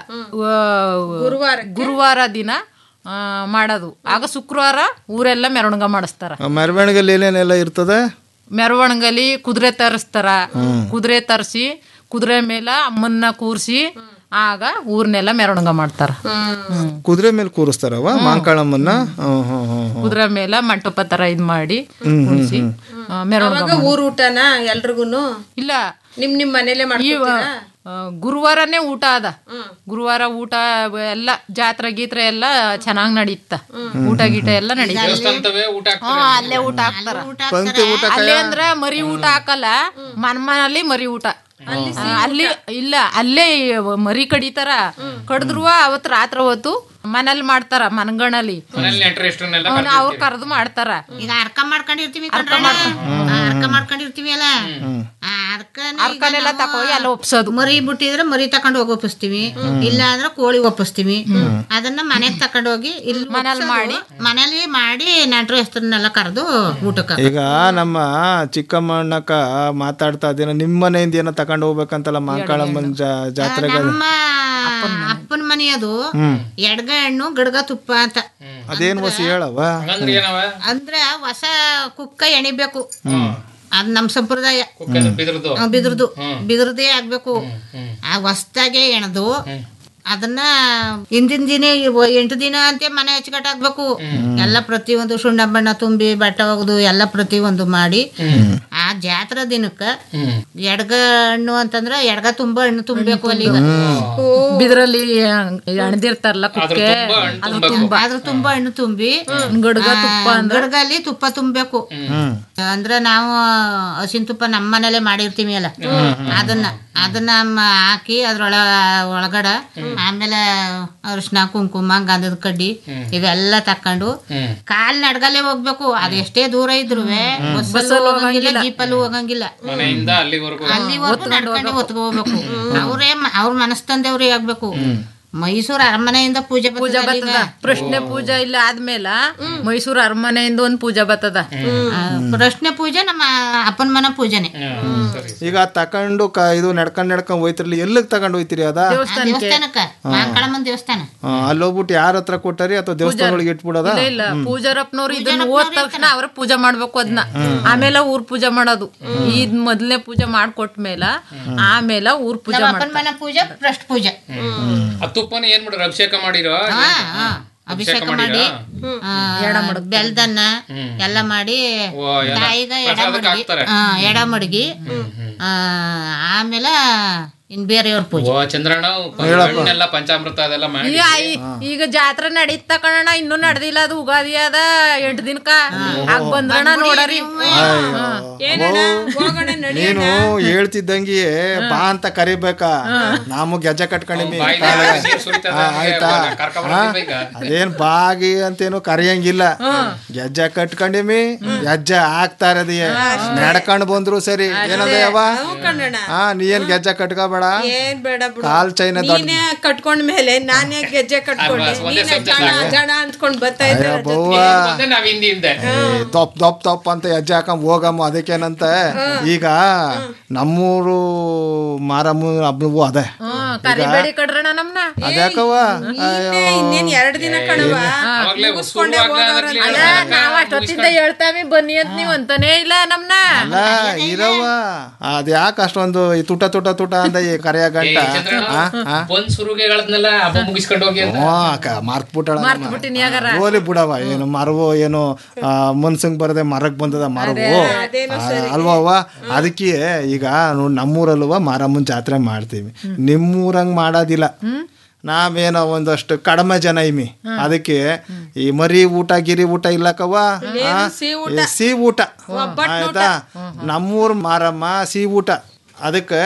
ಗುರುವಾರ ಗುರುವಾರ ದಿನ ಆ, ಮಾಡೋದು ಆಗ ಶುಕ್ರವಾರ ಊರೆಲ್ಲ ಮೆರವಣಿಗೆ ಮಾಡಿಸ್ತಾರ ಮೆರವಣಿಗೆಯಲ್ಲಿ ಏನೇನೆಲ್ಲ ಇರ್ತದೆ ಮೆರವಣಿಗೆಲಿ ಕುದುರೆ ತರಿಸ್ತಾರ ಕುದುರೆ ತರಿಸಿ ಕುದುರೆ ಮೇಲೆ ಅಮ್ಮನ್ನ ಕೂರ್ಸಿ ಆಗ ಊರ್ನೆಲ್ಲ ಮೆರವಣಿಗೆ ಮಾಡ್ತಾರ ಕುದುರೆ ಮೇಲೆ ಕೂರಿಸ್ತಾರವ ಮಾಂಕಾಳಮ್ಮನ್ನ ಹ್ಮ್, ಹ್ಮ್, ಹ್ಮ್, ಹ್ಮ್. ಕುದುರೆ ಮೇಲೆ ಮಂಟಪ ತರ ಇದ್ ಮಾಡಿ ಹ್ಮ್, ಹ್ಮ್, ಕೂರ್ಸಿ ಹ್ಮ್. ಆ, ಮೆರವಣಿಗೆ ಅವಾಗ ಮಾಡೋದು. ಊರ್ ಊಟನ ಎಲ್ರಿಗೂನು ಇಲ್ಲ ನಿಮ್ ನಿಮ್ ಮನೇಲೆ ಈ ಮಾಡ್ಕೊತೀರಾ ಆ, ಗುರುವಾರನೇ ಊಟ ಅದ ಗುರುವಾರ ಊಟ ಎಲ್ಲ ಜಾತ್ರೆ ಗೀತ್ರೆ ಎಲ್ಲ ಚೆನ್ನಾಗ್ ನಡೀತ ಊಟ ಗೀಟ ಎಲ್ಲ ನಡೀತ ದೇವಸ್ಥಾನದವೇ ಊಟ ಹಾ ಅಲ್ಲೇ ಊಟ ಹಾಕ್ತಾರ ಪಂಕ್ತಿ ಊಟ ಅಲ್ಲೇ ಅಂದ್ರ ಮರಿ ಊಟ ಹಾಕಲ್ಲ ಮನ್ ಮನಲ್ಲಿ ಮರಿ ಊಟ ಆ, ಅಲ್ಲಿ ಇಲ್ಲ ಅಲ್ಲೇ ಮರಿ ಕಡಿತಾರ ಕಡಿದ್ರು ಅವತ್ ರಾತ್ರಿ ಹೊತ್ತು ಮನೇಲಿ ಮಾಡ್ತಾರ ಮನ್ಗಣಲ್ಲಿ ಮನೇಲಿ ನೆಂಟ್ರು ಎಷ್ಟನ್ನೆಲ್ಲ ಅವ್ನ ಅವ್ರು ಕರೆದು ಮಾಡ್ತಾರ ಈಗ ಅರ್ಕ ಮಾಡ್ಕೊಂಡಿರ್ತೀವಿ ಕಣ್ರಣ್ಣ. ಆ, ಅರ್ಕ ಮಾಡ್ಕೊಂಡಿರ್ತೀವಿ ಅಲ್ಲ ಆ ಅರ್ಕನ ಈಗ ಅರ್ಕನೆಲ್ಲ ನಾವು ತಕೊಂಡೋಗಿ ಅಲ್ಲಿ ಒಪ್ಸೋದು ಮರಿ ಬಿಟ್ಟಿದ್ರೆ ಮರಿ ತಕೊಂಡ್ ಹೋಗಿ ಒಪ್ಪಿಸ್ತೀವಿ ಇಲ್ಲ ಅಂದ್ರೆ ಕೋಳಿ ಒಪ್ಪಿಸ್ತೀವಿ ಅದನ್ನ ಮನೆಗ್ ತಕೊಂಡ್ ಹೋಗಿ ಇಲ್ಲಿ ಮನೇಲಿ ಮಾಡಿ ಮನೇಲಿ ಮಾಡಿ ನೆಂಟ್ರು ಹೆಸರನ್ನೆಲ್ಲ ಕರೆದು ಊಟಕ್ಕೆ ಈಗ ನಮ್ಮ ಚಿಕ್ಕಮ್ಮಣ್ಣಕ್ಕ ಮಾತಾಡ್ತಾ ಇದ್ದೀನ ನಿಮ್ಮ ಮನೆಯಿಂದ ಏನೋ ತಗೊಂಡು ಹೋಗ್ಬೇಕಂತಲ್ಲ ಮಾಂಕಾಳಮ್ಮನ ಜಾ- ಜಾತ್ರೆಗೆ ನಮ್ಮ ಅಪ್ಪನ ಮನೆಯದು ಹ್ಮ್ ಎಡ್ಗ ಹಣ್ಣು ಗಡ್ಗ ತುಪ್ಪ ಅಂತ ಅದೇನ್ ವಸಿ ಹೇಳವ ಹಂಗಂದ್ರೆ ಏನವ ಅಂದ್ರೆ ಹೊಸ ಕುಕ್ಕ ಎಣಿಬೇಕು ಅದ್ ನಮ್ ಸಂಪ್ರದಾಯ ಬಿದ್ರದ್ದು ಆ, ಬಿದ್ರದು ಬಿದ್ರದೇ ಆಗ್ಬೇಕು ಆ ಹೊಸ್ದಾಗೆ ಎಣದು ಅದನ್ನ ಹಿಂದಿನ ದಿನ ಇವ- ಎಂಟು ದಿನ ಅಂತ ಮನೆ ಹಚ್ಕಟ್ ಹಾಕ್ಬೇಕು ಎಲ್ಲ ಪ್ರತಿಯೊಂದು ಸುಣ್ಣ ಬಣ್ಣ ತುಂಬಿ ಬಟ್ಟೆ ಒಗ್ದು ಎಲ್ಲ ಪ್ರತಿಯೊಂದು ಮಾಡಿ ಆ ಜಾತ್ರಾ ದಿನಕ್ಕ ಎಡ್ಗ ಹಣ್ಣು ಅಂತಂದ್ರ ಎಡ್ಗ ತುಂಬಾ ಹಣ್ಣು ತುಂಬಬೇಕು ಅಲ್ಲಿ ಬಿದ್ರಲ್ಲಿ ಅಣದಿರ್ತಾರಲ್ಲ ಕುಕ್ಕೆ ಅದ್ರ ತುಂಬ ಅದ್ರ ತುಂಬಾ ಹಣ್ಣು ತುಂಬಿ ಗಡ್ಗ ತುಪ್ಪ ಅಂದ್ರೆ ಗಡ್ಗಲ್ಲಿ ತುಪ್ಪ ತುಂಬಬೇಕು ಅಂದ್ರೆ ನಾವು ಹಸಿನ ತುಪ್ಪ ನಮ್ಮ ಮನೇಲೆ ಮಾಡಿರ್ತೀವಿ ಅಲ್ಲ ಅದನ್ನ ಅದನ್ನ ಮ- ಹಾಕಿ ಅದ್ರೊಳ ಒಳಗಡ ಆಮೇಲೆ ಅರಿಶಿನ ಕುಂಕುಮ ಗಂಧದ ಕಡ್ಡಿ ಇವೆಲ್ಲ ತಕೊಂಡು ಕಾಲ್ ನಡ್ಗಲ್ಲೇ ಹೋಗ್ಬೇಕು ಅದು ಎಷ್ಟೇ ದೂರ ಇದ್ರು ಬಸ್ಸಲ್ಲಿ ಹೋಗಂಗಿಲ್ಲ ಜೀಪಲ್ಲಿ ಹೋಗಂಗಿಲ್ಲ ಮನೆಯಿಂದ ಅಲ್ಲಿವರೆಗೂ ಅಲ್ಲಿವರೆಗೂ ನಡ್ಕೊಂಡು ಹೊತ್ಕೋಬೇಕು ಅವರೇ ಅವ್ರ ಮನಸ್ತಂದೆವ್ರೇ ಆಗ್ಬೇಕು ಮೈಸೂರು ಅರಮನೆಯಿಂದ ಪೂಜೆ ಪೂಜಾ ಬರ್ತದೆ ಈಗ. ಬರ್ತದ ಪ್ರಶ್ನೆ ಪೂಜಾ ಇಲ್ಲ ಆದ್ಮೇಲ ಮೈಸೂರು ಅರಮನೆಯಿಂದ ಒಂದ್ ಪೂಜಾ ಬರ್ತದ ಆ, ಪ್ರಶ್ನೆ ಪೂಜೆ ನಮ್ಮ ಅಪ್ಪನ ಮನೆ ಪೂಜೆನೆ ಈಗ ತಕೊಂಡು ಕ ಇದು ನಡ್ಕೊಂಡ್ ನಡ್ಕೊಂಡ್ ಹೋಯ್ತಿರ್ಲಿ ಎಲ್ಲಿಗೆ ತಗೊಂಡ್ ಹೋಯ್ತಿರಿ ಅದ ದೇವಸ್ಥಾನಕ್ಕ ಮಾಂಕಳಮ್ಮನ ದೇವಸ್ಥಾನ ಆ, ಅಲ್ಲಿ ಹೋಗ್ಬಿಟ್ಟು ಯಾರ ಹತ್ರ ಕೊಟ್ಟಾರಿ ಅಥವಾ ದೇವಸ್ಥಾನದೊಳಗೆ ಇಟ್ಬಿಡೋದ ಇಲ್ಲ ಇಲ್ಲ ಪೂಜಾರಪ್ಪನವ್ರು ಇದನ್ನ ಓದ್ ತಕ್ಷಣ ಅವ್ರ ಪೂಜೆ ಮಾಡ್ಬೇಕು ಅದನ್ನ ಆಮೇಲೆ ಊರ್ ಪೂಜೆ ಮಾಡೋದು ಇದ್ ಮೊದ್ಲನೇ ಪೂಜೆ ಮಾಡ್ಕೊಟ್ಮೇಲ ಆಮೇಲೆ ಊರ್ ಪೂಜೆ ನಮ್ಮ ಮಾಡ್ತಾರೆ ಅಪ್ಪನ ಮನೆ ಪೂಜೆ ಪ್ರಶ್ನೆ ಪೂಜೆ ಆ ತುಪ್ಪನ ಏನ್ ಮಾಡ್ರಿ ಅಭಿಷೇಕ ಮಾಡಿರೋ ಹಾ, ಹಾ. ಅಭಿಷೇಕ ಮಾಡಿ ಆ, ಬೆಲ್ದನ್ನ ಎಲ್ಲ ಮಾಡಿ ಓ, ಎಲ್ಲ ತಾಯಿಗ ಎಡ ಪ್ರಸಾದಕ್ಕೆ ಮಡಗಿ ಹಾಕ್ತಾರೆ. ಆ, ಎಡ ಮಡಗಿ ಆ, ಆಮೇಲೆ ಇನ್ ಬೇರೆಯವ್ರ ಪೂಜೆ ಓ ಚಂದ್ರಣ್ಣ ಹಣ್ಣೆಲ್ಲ ಪಂಚಾಮೃತ ಅದೆಲ್ಲ ಮಾಡಿ ಈಗ ಈ- ಈಗ ಜಾತ್ರೆ ನಡೀತ ಕಣಣ್ಣ ಇನ್ನೂ ನಡೆದಿಲ್ಲ ಅದು ಉಗಾದಿ ಅದ ಎಂಟು ದಿನಕ್ಕ ಆಗ ಬಂದ್ರಣ ನೋಡರಿ ನೀನು ಹೇಳ್ತಿದ್ದಂಗೆ ಬಾ ಅಂತ ಕರಿಬೇಕಾ ನಾವು ಗೆಜ್ಜೆ ಕಟ್ಕೊಂಡಿವಿ ಆಯ್ತಾ ಹಾ? ಅದೇನ್ ಬಾಗಿ ಅಂತೇನು ಕರಿಯಂಗಿಲ್ಲ ಗೆಜ್ಜೆ ಕಟ್ಕೊಂಡಿಮಿ ಗೆಜ್ಜೆ ಹಾಕ್ತಾ ಇರೋದಿ ನಡ್ಕೊಂಡ್ ಬಂದ್ರು ಸರಿ ಏನದ ಯಾವ ಹಾ ನೀ ಏನ್ ಗೆಜ್ಜೆ ಕಟ್ಕೋಬೇಡ ಏನ್ ಬೇಡ ಬಿಡು ಕಾಲ್ ಚೈನ ದೊಡ್ಡ ನೀನೇ ಕಟ್ಕೊಂಡ್ ಮೇಲೆ ನಾನೇ ಗೆಜ್ಜೆ ಕಟ್ಕೊಂಡೆ ನೀನೇ ಜಡ ಜಡ ಅಂದ್ಕೊಂಡ್ ಬರ್ತಾ ಇದ್ದೆ ಅಯ್ಯೋ ಬವ್ವ ಮತ್ತೆ ನಾವ್ ಹಿಂದಿಂದ ಏ, ದಪ್ ದಪ್ ದಪ್ ಅಂತ ಹೆಜ್ಜೆ ಹಾಕೊಂಡ್ ಹೋಗಮ್ಮ ಅದಕ್ಕೇನಂತ ಈಗ ನಮ್ಮೂರು ಮಾರಮ್ಮ ಹಬ್ಬವು ಅದೇ ಕರಿಬೇಡಿ ಕಡ್ರಣ ನಮ್ನ ಅದ್ಯಾಕವ ಇನ್ನೇನ್ ಎರಡ್ ದಿನ ಕಣವ ಅವಾಗ್ಲೇ ಮುಗಿಸ್ಕೊಂಡೆ ಹೋಗೋವ್ರಲ್ಲ. ಅಲ್ಲ ನಾವ್ ಅಷ್ಟೊತ್ತಿಂದ ಹೇಳ್ತಾವಿ ಬನ್ನಿ ಅಂತ ನೀವ್ ಅಂತಾನೆ ಇಲ್ಲ ನಮ್ನ ಅಲ್ಲ ಇರವ ಅದ್ ಯಾಕೆ ಅಷ್ಟೊಂದು ಈ ತುಟ ತುಟ ತುಟ ಅಂತ ಈ ಕರೆಯ ಗಂಟ ಆ, ಆ? ಬಂದ್ ಸುರುಗೆಗಳನ್ನೆಲ್ಲ ಹಬ್ಬ ಮುಗಿಸ್ಕೊಂಡು ಹೋಗಿ ಅಂತ ಹ್ಞೂ ಅಕ್ಕ ಮಾರ್ಕ್ ಬಿಟ್ಟಾಳ ಮರ್ತ್ ಬಿಟ್ಟಿನಿ ಯಾಗಾರ ಓಲಿ ಬಿಡವ ಏನು ಮರವು ಏನು ಮನ್ಸಂಗ್ ಬರದೆ ಮರಕ್ ಬಂದದ ಮರವು ಅಲ್ವವ್ವ ಅದಕ್ಕೆ ಈಗ ನೋಡ್ ನಮ್ಮೂರಲ್ವ ಮಾರಮ್ಮನ ಜಾತ್ರೆ ಮಾಡ್ತೀವಿ ನಿಮ್ಮೂರಂಗ್ ಮಾಡೋದಿಲ್ಲ ನಾವೇನೋ ಒಂದಷ್ಟು ಕಡಿಮೆ ಜನ ಇಮಿ ಅದಕ್ಕೆ ಈ ಮರಿ ಊಟ ಗಿರಿ ಊಟ ಇಲ್ಲಕವ್ವ ಆ? ಈ ಸಿಹಿ ಊಟ ಆಯ್ತಾ ನಮ್ಮೂರ್ ಮಾರಮ್ಮ ಸಿಹಿ ಊಟ ಅದಕ್ಕೆ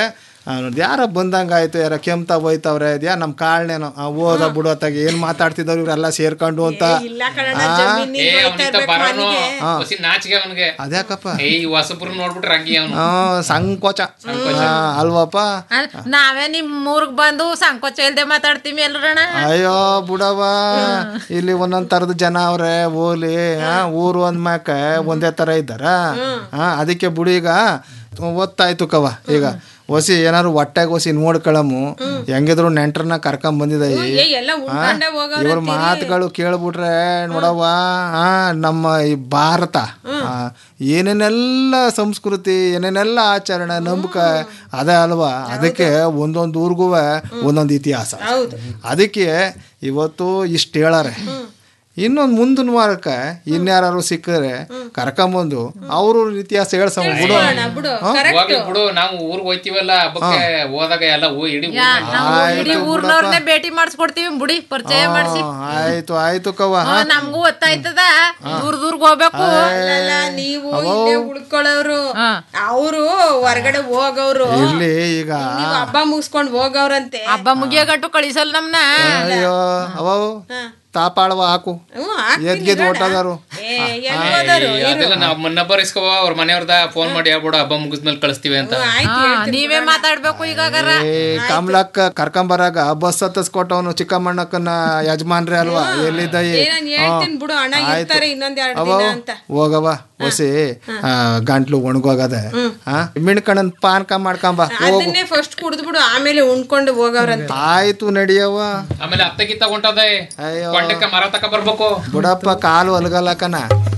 ನೋಡ್ದು ಯಾರ ಬಂದಂಗ ಆಯ್ತು ಯಾರ ಕೆಮ್ತಾ ಹೋಯ್ತವ್ರೆ ಯಾ ನಮ್ಮ ಕಾಳ್ನೇನೋ ಆ, ಓದ ಬಿಡೋತ್ತಾಗ ಏನ್ ಮಾತಾಡ್ತಿದ್ದವ್ರು ಇವರೆಲ್ಲ ಸೇರ್ಕೊಂಡು ಅಂತ ಇಲ್ಲ ಕಣಣ್ಣ ಆ? ಜಮೀನಿಗೆ ಏ ಹೋಯ್ತಾ ಅವನಿಂದ ಇರ್ಬೇಕು ಬರೋನು ಮನೆಗೆ. ಹಾ. ಹೊಸಿ ನಾಚಿಕೆ ಅವನಿಗೆ ಅದ್ಯಾಕಪ್ಪ ಏ ಈ ಹೊಸಬ್ರು ನೋಡ್ಬಿಟ್ರೆ ಹಂಗೆ ಅವನು ಆ, ಸಂಕೋಚ ಆ, ಅಲ್ವಪ್ಪ ಅಲ್- ನಾವೇ ನಿಮ್ ಊರ್ಗ್ ಬಂದು ಸಂಕೋಚ ಇಲ್ದೆ ಮಾತಾಡ್ತೀವಿ ಎಲ್ರಣ ಅಯ್ಯೋ ಬುಡವ ಇಲ್ಲಿ ಒಂದೊಂದ್ ತರದ ಜನ ಅವ್ರೆ ಓಲಿ ಆ, ಊರು ಅಂದ್ ಮ್ಯಾಕ ಒಂದೇ ತರ ಇದ್ದಾರ ಆ, ಅದಕ್ಕೆ ಬುಡಿ ಈಗ ಓದ್ತಾಯ್ತು ಕವ ಈಗ ಹೊಸಿ ಏನಾರು ಹೊಟ್ಟೆಗೆ ಹೊಸಿ ನೋಡ್ಕೊಳಮು ಹೆಂಗಿದ್ರು ನೆಂಟ್ರನ್ನ ಕರ್ಕೊಂಡ್ ಬಂದಿದೆ ಏ, ಎಲ್ಲ ಉಳ್ಕೊಂಡೇ ಹೋಗೋರು ಇವ್ರ ಮಾತುಗಳು ಕೇಳ್ಬಿಟ್ರೆ ನೋಡವ್ವ ಆ, ನಮ್ಮ ಈ ಭಾರತ ಆ, ಏನೇನೆಲ್ಲ ಸಂಸ್ಕೃತಿ ಏನೇನೆಲ್ಲ ಆಚರಣೆ ನಂಬಿಕೆ ಅದೇ ಅಲ್ವಾ ಅದಕ್ಕೆ ಒಂದೊಂದು ಊರ್ಗೂ ಒಂದೊಂದು ಇತಿಹಾಸ ಅದಕ್ಕೆ ಇವತ್ತು ಇಷ್ಟು ಹೇಳಾರೆ ಇನ್ನೊಂದು ಮುಂದಿನ ವಾರಕ್ಕೆ ಇನ್ಯಾರು ಸಿಕ್ಕರೆ ಕರ್ಕೊಂಬಂದು ಅವರು ಇತಿಹಾಸ ಹೇಳ್ಸಮ ಬಿಡು ಹಾ? ಹೋಗ್ಲಿ ಬಿಡು ನಾವು ಊರ್ಗ್ ಹೋಯ್ತಿವಲ್ಲ ಹಬ್ಬಕ್ಕೆ ಹೋದಾಗ ಎಲ್ಲ ಊ- ಇಡೀ ಯಾ, ಊರ್ನ- ನಾವು ಇಡೀ ಊರ್ನವ್ರನ್ನೇ ಭೇಟಿ ಮಾಡಿಸ್ಕೊಡ್ತೀವಿ ಬುಡಿ ಪರಿಚಯ ಮಾಡಿಸಿ ಆಯ್ತು ಆಯ್ತು ಕವ್ವ ಹಾ? ನಮಗೂ ಗೊತ್ತಾಯ್ತದ ದೂರ್ ದೂರ್ಗ್ ಹೋಗ್ಬೇಕು ಅಲ್ಲಲ್ಲ, ನೀವು ಇಲ್ಲೇ ಉಳ್ಕೊಳ್ಳೋರು ಅವರು ಹೊರಗಡೆ ಹೋಗವ್ರು ಇರ್ಲಿ ಈಗ ನೀವು ಹಬ್ಬ ಮುಗಿಸ್ಕೊಂಡ್ ಹೋಗವ್ರಂತೆ ಹಬ್ಬ ಮುಗಿಯೋ ಗಂಟು ಕಳಿಸಲ್ ನಮ್ನ ಅಯ್ಯೋ ಅವ ತಾಪಾಳವ ಹಾಕು ಎದ್ಗೆದ್ ಹೊಟ್ಟದಾರು ಏ, ಅದೆಲ್ಲ ನಾವು ಮೊನ್ನೆ ಬರಿಸ್ಕೋ ಅವ್ರ ಮನೆಯವ್ರದ ಫೋನ್ ಮಾಡಿ ಹೇಳ್ಬಿಡು ಹಬ್ಬ ಮುಗಿದ್ಮೇಲೆ ಕಳಿಸ್ತೀವಿ ಅಂತ ಹಾ, ನೀವೇ ಮಾತಾಡ್ಬೇಕು ಈಗಾಗಾರ ಏ ಕಮಲಕ್ಕ ಕರ್ಕೊಂಬರಾಗ ಬಸ್ ಹತ್ತಿಸ್ಕೊಟ್ಟವನು ಚಿಕ್ಕಮ್ಮಣ್ಣಕ್ಕನ ಯಜಮಾನ್ರೆ ಅಲ್ವಾ ಎಲ್ಲಿದ್ದ ಈ? ಏ, ನಾನ್ ಹೇಳ್ತೀನಿ ಬಿಡು ಅಣ್ಣ ಆಯ್ತು. ಇರ್ತಾರೆ ಇನ್ನೊಂದ್ ಎರಡು ಅವ ದಿನ ಅಂತ ಹೋಗವ ಹೊಸಿ ಆ, ಗಂಟ್ಲು ಒಣಗೋಗದೆ ಆ ಮಿಣ್ಕಣನ್ ಪಾನ್ಕ ಮಾಡ್ಕೊಂಬ ಹೋಗು ಅದನ್ನೇ ಫಸ್ಟ್ ಕುಡ್ದು ಬಿಡು ಆಮೇಲೆ ಉಣ್ಕೊಂಡು ಹೋಗವ್ರಂತೆ ಆಯ್ತು ನಡಿಯವ್ವ ಆಮೇಲೆ ಅತ್ತೆ ಗಿತ್ತ ಹೊಂಟದೆ ಕೊಂಡಕ್ಕೆ ಮರ ತಕ ಬರ್ಬೇಕು ಬುಡಪ್ಪ ಕಾಲು ಅಲ್ಗಲ್ಲಕನ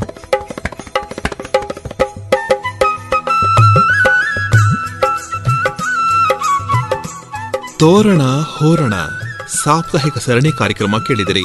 ತೋರಣ ಹೋರಣ ಸಾಪ್ತಾಹಿಕ ಸರಣಿ ಕಾರ್ಯಕ್ರಮ ಕೇಳಿದಿರಿ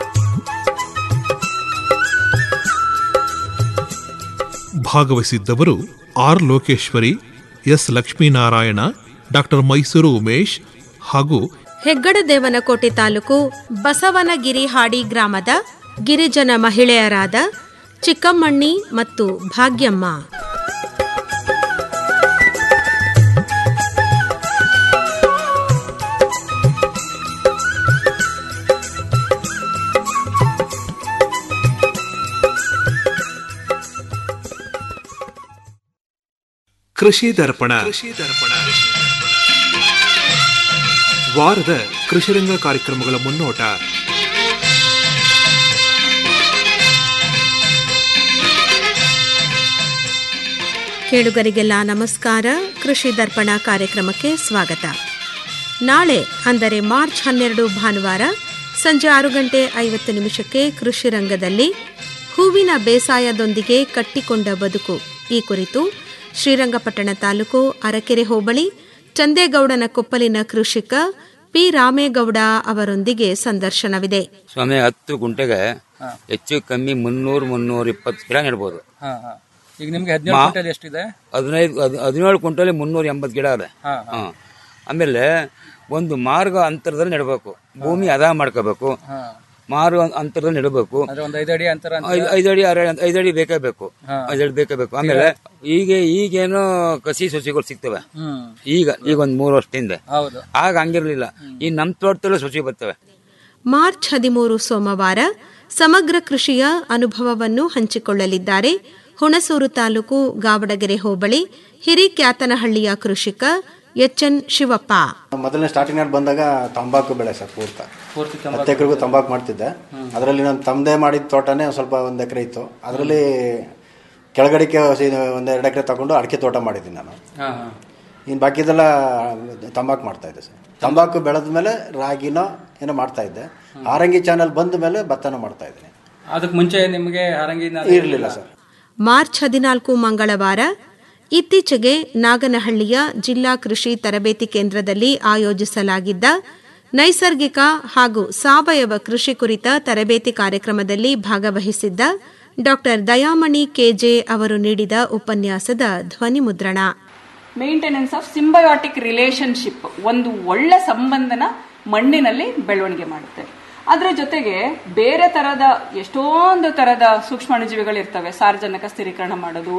ಭಾಗವಹಿಸಿದ್ದವರು R Lokeshwari S Lakshminarayana doctor Mysuru Umesh ಹಾಗೂ ಹೆಗ್ಗಡದೇವನಕೋಟೆ ತಾಲೂಕು ಬಸವನಗಿರಿ ಹಾಡಿ ಗ್ರಾಮದ ಗಿರಿಜನ ಮಹಿಳೆಯರಾದ ಚಿಕ್ಕಮ್ಮಣ್ಣಿ ಮತ್ತು ಭಾಗ್ಯಮ್ಮ ಕೃಷಿ ದರ್ಪಣ ವಾರದ ಕೃಷಿರಂಗ ಕಾರ್ಯಕ್ರಮಗಳ ಮುನ್ನೋಟ ಕೇಳುಗರಿಗೆಲ್ಲ ನಮಸ್ಕಾರ ಕೃಷಿ ದರ್ಪಣ ಕಾರ್ಯಕ್ರಮಕ್ಕೆ ಸ್ವಾಗತ ನಾಳೆ ಅಂದರೆ ಮಾರ್ಚ್ ಹನ್ನೆರಡು ಭಾನುವಾರ ಸಂಜೆ ಆರು ಗಂಟೆ ಐವತ್ತು ನಿಮಿಷಕ್ಕೆ ಕೃಷಿ ರಂಗದಲ್ಲಿ ಹೂವಿನ ಬೇಸಾಯದೊಂದಿಗೆ ಕಟ್ಟಿಕೊಂಡ ಬದುಕು ಈ ಕುರಿತು ಶ್ರೀರಂಗಪಟ್ಟಣ ತಾಲೂಕು ಅರಕೆರೆ ಹೋಬಳಿ ಚಂದೇಗೌಡನ ಕೊಪ್ಪಲಿನ ಕೃಷಿಕ ಪಿ ರಾಮೇಗೌಡ ಅವರೊಂದಿಗೆ ಸಂದರ್ಶನವಿದೆ ಸ್ವಾಮಿ ಹತ್ತು ಗುಂಟೆಗೆ ಹೆಚ್ಚು ಕಮ್ಮಿ ಮುನ್ನೂರು ಮುನ್ನೂರ ಇಪ್ಪತ್ತು ಗಿಡ ನೆಡ್ಬೋದು ಈಗ ನಿಮ್ಗೆ ಹದಿನೇಳು ಮಾ- ಕ್ವಿಂಟಲ್ ಎಷ್ಟಿದೆ ಹದಿನೈದು ಹದ್- ಹದಿನೇಳು ಕುಂಟಲಿ ಮುನ್ನೂರ ಎಂಬತ್ತು ಗಿಡ ಇದೆ ಹಾ, ಹಾ. ಹಾ. ಆಮೇಲೆ ಒಂದು ಮಾರ್ಗ ಅಂತರದಲ್ಲಿ ನೆಡಬೇಕು ಭೂಮಿ ಅದ ಮಾಡ್ಕೋಬೇಕು ಹಾ. ಮಾರು ಅಂತರದಲ್ಲಿ ನೆಡಬೇಕು ಅಂದ್ರೆ ಒಂದು ಐದು ಅಡಿ ಅಂತರ ಅಂತ ಐದ್- ಐದಡಿ ಆರು ಅಡಿ- ಐದಡಿ ಬೇಕೇ ಬೇಕು ಹಾ. ಐದಡಿ ಬೇಕೇ ಬೇಕು ಆಮೇಲೆ ಈಗ ಈಗೇನೋ ಕಸಿ ಸೊಸಿಗಳು ಸಿಗ್ತವೆ ಹ್ಮ್ ಈಗ ಈಗ ಒಂದ್ ಮೂರು ವರ್ಷದಿಂದ ಹೌದು ಆಗ ಹಂಗಿರ್ಲಿಲ್ಲ ಈ ನಮ್ ತೋಟದಲ್ಲೇ ಸೊಸಿ ಬರ್ತವೆ ಮಾರ್ಚ್ ಹದಿಮೂರು ಸೋಮವಾರ ಸಮಗ್ರ ಕೃಷಿಯ ಅನುಭವವನ್ನು ಹಂಚಿಕೊಳ್ಳಲಿದ್ದಾರೆ ಹುಣಸೂರು ತಾಲೂಕು ಗಾವಡಗೆರೆ ಹೋಬಳಿ ಹಿರಿಕ್ಯಾತನಹಳ್ಳಿಯ ಕೃಷಿಕ ಎಚ್ಎನ್ ಶಿವಪ್ಪ ಮೊದಲನೇ ಸ್ಟಾರ್ಟಿಂಗ್ ನಲ್ಲಿ ಬಂದಾಗ ತಂಬಾಕು ಬೆಳೆ ಸರ್ ಪೂರ್ತ ಪೂರ್ತಿ ಹತ್ತು ಎಕರೆಗೂ ತಂಬಾಕು ಮಾಡ್ತಿದ್ದೆ ಅದರಲ್ಲಿ ನಾನು ತಮ್ಮದೇ ಮಾಡಿದ ತೋಟನೇ ಒಂದ್ ಸ್ವಲ್ಪ ಒಂದು ಎಕರೆ ಇತ್ತು ಅದರಲ್ಲಿ ಕೆಳಗಡೆಗೆ ಒಂದು ಎರಡು ಎಕರೆ ತಗೊಂಡು ಅಡಿಕೆ ತೋಟ ಮಾಡಿದ್ದೀನಿ ನಾನು ಹಾ ಹಾ ಇನ್ನು ಬಾಕಿದೆಲ್ಲ ತಂಬಾಕು ಮಾಡ್ತಾ ಇದ್ದೆ ಸರ್ ತಂಬಾಕು ಬೆಳೆದ ಮೇಲೆ ರಾಗಿನೋ ಏನೋ ಮಾಡ್ತಾ ಇದ್ದೆ ಆರಂಗಿ ಚಾನಲ್ ಬಂದ ಮೇಲೆ ಭತ್ತನೂ ಮಾಡ್ತಾ ಇದ್ದೀನಿ ಅದಕ್ಕೆ ಮುಂಚೆ ನಿಮಗೆ ಹಾರಂಗಿ ಇರಲಿಲ್ಲ ಸರ್ ಮಾರ್ಚ್ ಹದಿನಾಲ್ಕು ಮಂಗಳವಾರ ಇತ್ತೀಚೆಗೆ ನಾಗನಹಳ್ಳಿಯ ಜಿಲ್ಲಾ ಕೃಷಿ ತರಬೇತಿ ಕೇಂದ್ರದಲ್ಲಿ ಆಯೋಜಿಸಲಾಗಿದ್ದ ನೈಸರ್ಗಿಕ ಹಾಗೂ ಸಾವಯವ ಕೃಷಿ ಕುರಿತ ತರಬೇತಿ ಕಾರ್ಯಕ್ರಮದಲ್ಲಿ ಭಾಗವಹಿಸಿದ್ದ ಡಾಕ್ಟರ್ ದಯಾಮಣಿ ಕೆಜೆ ಅವರು ನೀಡಿದ ಉಪನ್ಯಾಸದ ಧ್ವನಿ ಮುದ್ರಣ ಮೇಂಟೆನೆನ್ಸ್ ಆಫ್ ಸಿಂಬಯೋಟಿಕ್ ರಿಲೇಶನ್ಶಿಪ್ ಒಂದು ಒಳ್ಳೆ ಸಂಬಂಧನ ಮಣ್ಣಿನಲ್ಲಿ ಬೆಳವಣಿಗೆ ಮಾಡುತ್ತೆ ಅದರ ಜೊತೆಗೆ ಬೇರೆ ತರದ ಎಷ್ಟೊಂದು ತರದ ಸೂಕ್ಷ್ಮಾಣುಜೀವಿಗಳಿರ್ತವೆ ಸಾರ್ವಜನಿಕ ಸ್ಥಿರೀಕರಣ ಮಾಡೋದು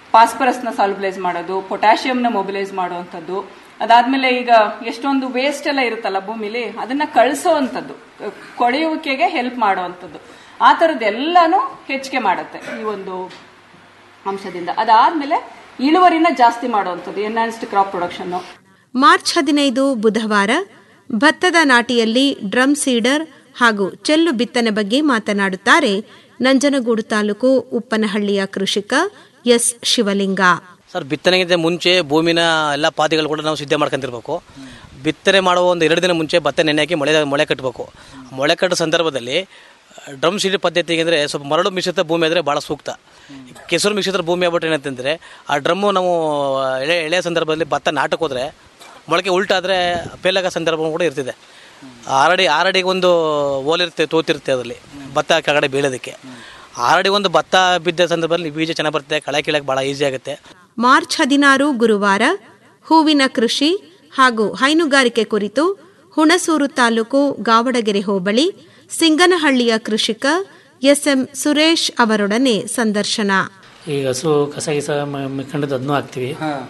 ಫಾಸ್ಫರಸ್ನ ಸಾಲ್ಬಲೈಸ್ ಮಾಡೋದು ಪೊಟ್ಯಾಷಿಯಂನ ಮೊಬಿಲೈಸ್ ಮಾಡುವಂಥದ್ದು ಅದಾದ್ಮೇಲೆ ಈಗ ಎಷ್ಟೊಂದು ವೇಸ್ಟ್ ಎಲ್ಲ ಇರುತ್ತಲ್ಲ ಭೂಮಿಲಿ ಅದನ್ನ ಕಳಿಸೋವಂಥದ್ದು ಕೊಳೆಯುವಿಕೆಗೆ ಹೆಲ್ಪ್ ಮಾಡುವಂಥದ್ದು ಆ ಥರದ್ದೆಲ್ಲಾನು ಹೆಚ್ಚಿಗೆ ಮಾಡುತ್ತೆ ಈ ಒಂದು ಅಂಶದಿಂದ ಅದಾದ್ಮೇಲೆ ಇಳುವರಿನ ಜಾಸ್ತಿ ಮಾಡುವಂಥದ್ದು ಎನ್ಹಾನ್ಸ್ಡ್ ಕ್ರಾಪ್ ಪ್ರೊಡಕ್ಷನ್ ಮಾರ್ಚ್ ಹದಿನೈದು ಬುಧವಾರ ಭತ್ತದ ನಾಟಿಯಲ್ಲಿ ಡ್ರಮ್ ಸೀಡರ್ ಹಾಗೂ ಚೆಲ್ಲು ಬಿತ್ತನೆ ಬಗ್ಗೆ ಮಾತನಾಡುತ್ತಾರೆ ನಂಜನಗೂಡು ತಾಲೂಕು ಉಪ್ಪನಹಳ್ಳಿಯ ಕೃಷಿಕ ಎಸ್ ಶಿವಲಿಂಗ ಸರ್ ಬಿತ್ತನೆಗಿಂತ ಮುಂಚೆ ಭೂಮಿನ ಎಲ್ಲ ಪಾತಿಗಳು ಕೂಡ ನಾವು ಸಿದ್ಧ ಮಾಡ್ಕೊಂತಿರ್ಬೇಕು ಬಿತ್ತನೆ ಮಾಡುವ ಒಂದು ಎರಡು ದಿನ ಮುಂಚೆ ಭತ್ತ ನೆನೆ ಹಾಕಿ ಮೊಳೆ ಮೊಳೆ ಕಟ್ಟಬೇಕು ಮೊಳೆ ಕಟ್ಟೋ ಸಂದರ್ಭದಲ್ಲಿ ಡ್ರಮ್ ಸೀಡ್ ಪದ್ಧತಿ ಅಂದರೆ ಸ್ವಲ್ಪ ಮರಳು ಮಿಶ್ರಿತ ಭೂಮಿ ಆದರೆ ಭಾಳ ಸೂಕ್ತ ಕೆಸರು ಮಿಶ್ರಿತ ಭೂಮಿ ಆಗ್ಬಿಟ್ಟು ಏನಂತಂದರೆ ಆ ಡ್ರಮ್ಮು ನಾವು ಎಳೆ ಎಳೆಯ ಸಂದರ್ಭದಲ್ಲಿ ಭತ್ತ ನಾಟಕ್ಕೆ ಹೋದರೆ ಮೊಳಕೆ ಉಲ್ಟಾದರೆ ಪೇಲಾಗ ಸಂದರ್ಭ ಕೂಡ ಇರ್ತಿದೆ ಆರಡಿ ಆರಡಿಗೆ ಒಂದು ಓಲಿರುತ್ತೆ ತೋತಿರುತ್ತೆ ಅದರಲ್ಲಿ ಭತ್ತ ಕೆಳಗಡೆ ಬೀಳೋದಕ್ಕೆ ಆರಡಿ ಒಂದು ಭತ್ತ ಬಿದ್ದ ಸಂದರ್ಭದಲ್ಲಿ ಬೀಜ ಚೆನ್ನಾಗಿ ಬರುತ್ತೆ ಕಳೆ ಕೀಳಕ್ಕೆ ಭಾಳ ಈಸಿ ಆಗುತ್ತೆ ಮಾರ್ಚ್ ಹದಿನಾರು ಗುರುವಾರ ಹೂವಿನ ಕೃಷಿ ಹಾಗೂ ಹೈನುಗಾರಿಕೆ ಕುರಿತು ಹುಣಸೂರು ತಾಲೂಕು ಗಾವಡಗೆರೆ ಹೋಬಳಿ ಸಿಂಗನಹಳ್ಳಿಯ ಕೃಷಿಕ ಎಸ್ಎಂ ಸುರೇಶ್ ಅವರೊಡನೆ ಸಂದರ್ಶನ ಈಗ ಹಸು ಕಸ ಗಿಸ ಮಿಕ್ಕಂಡದ್ದು ಅದನ್ನೂ ಹಾಕ್ತಿವಿ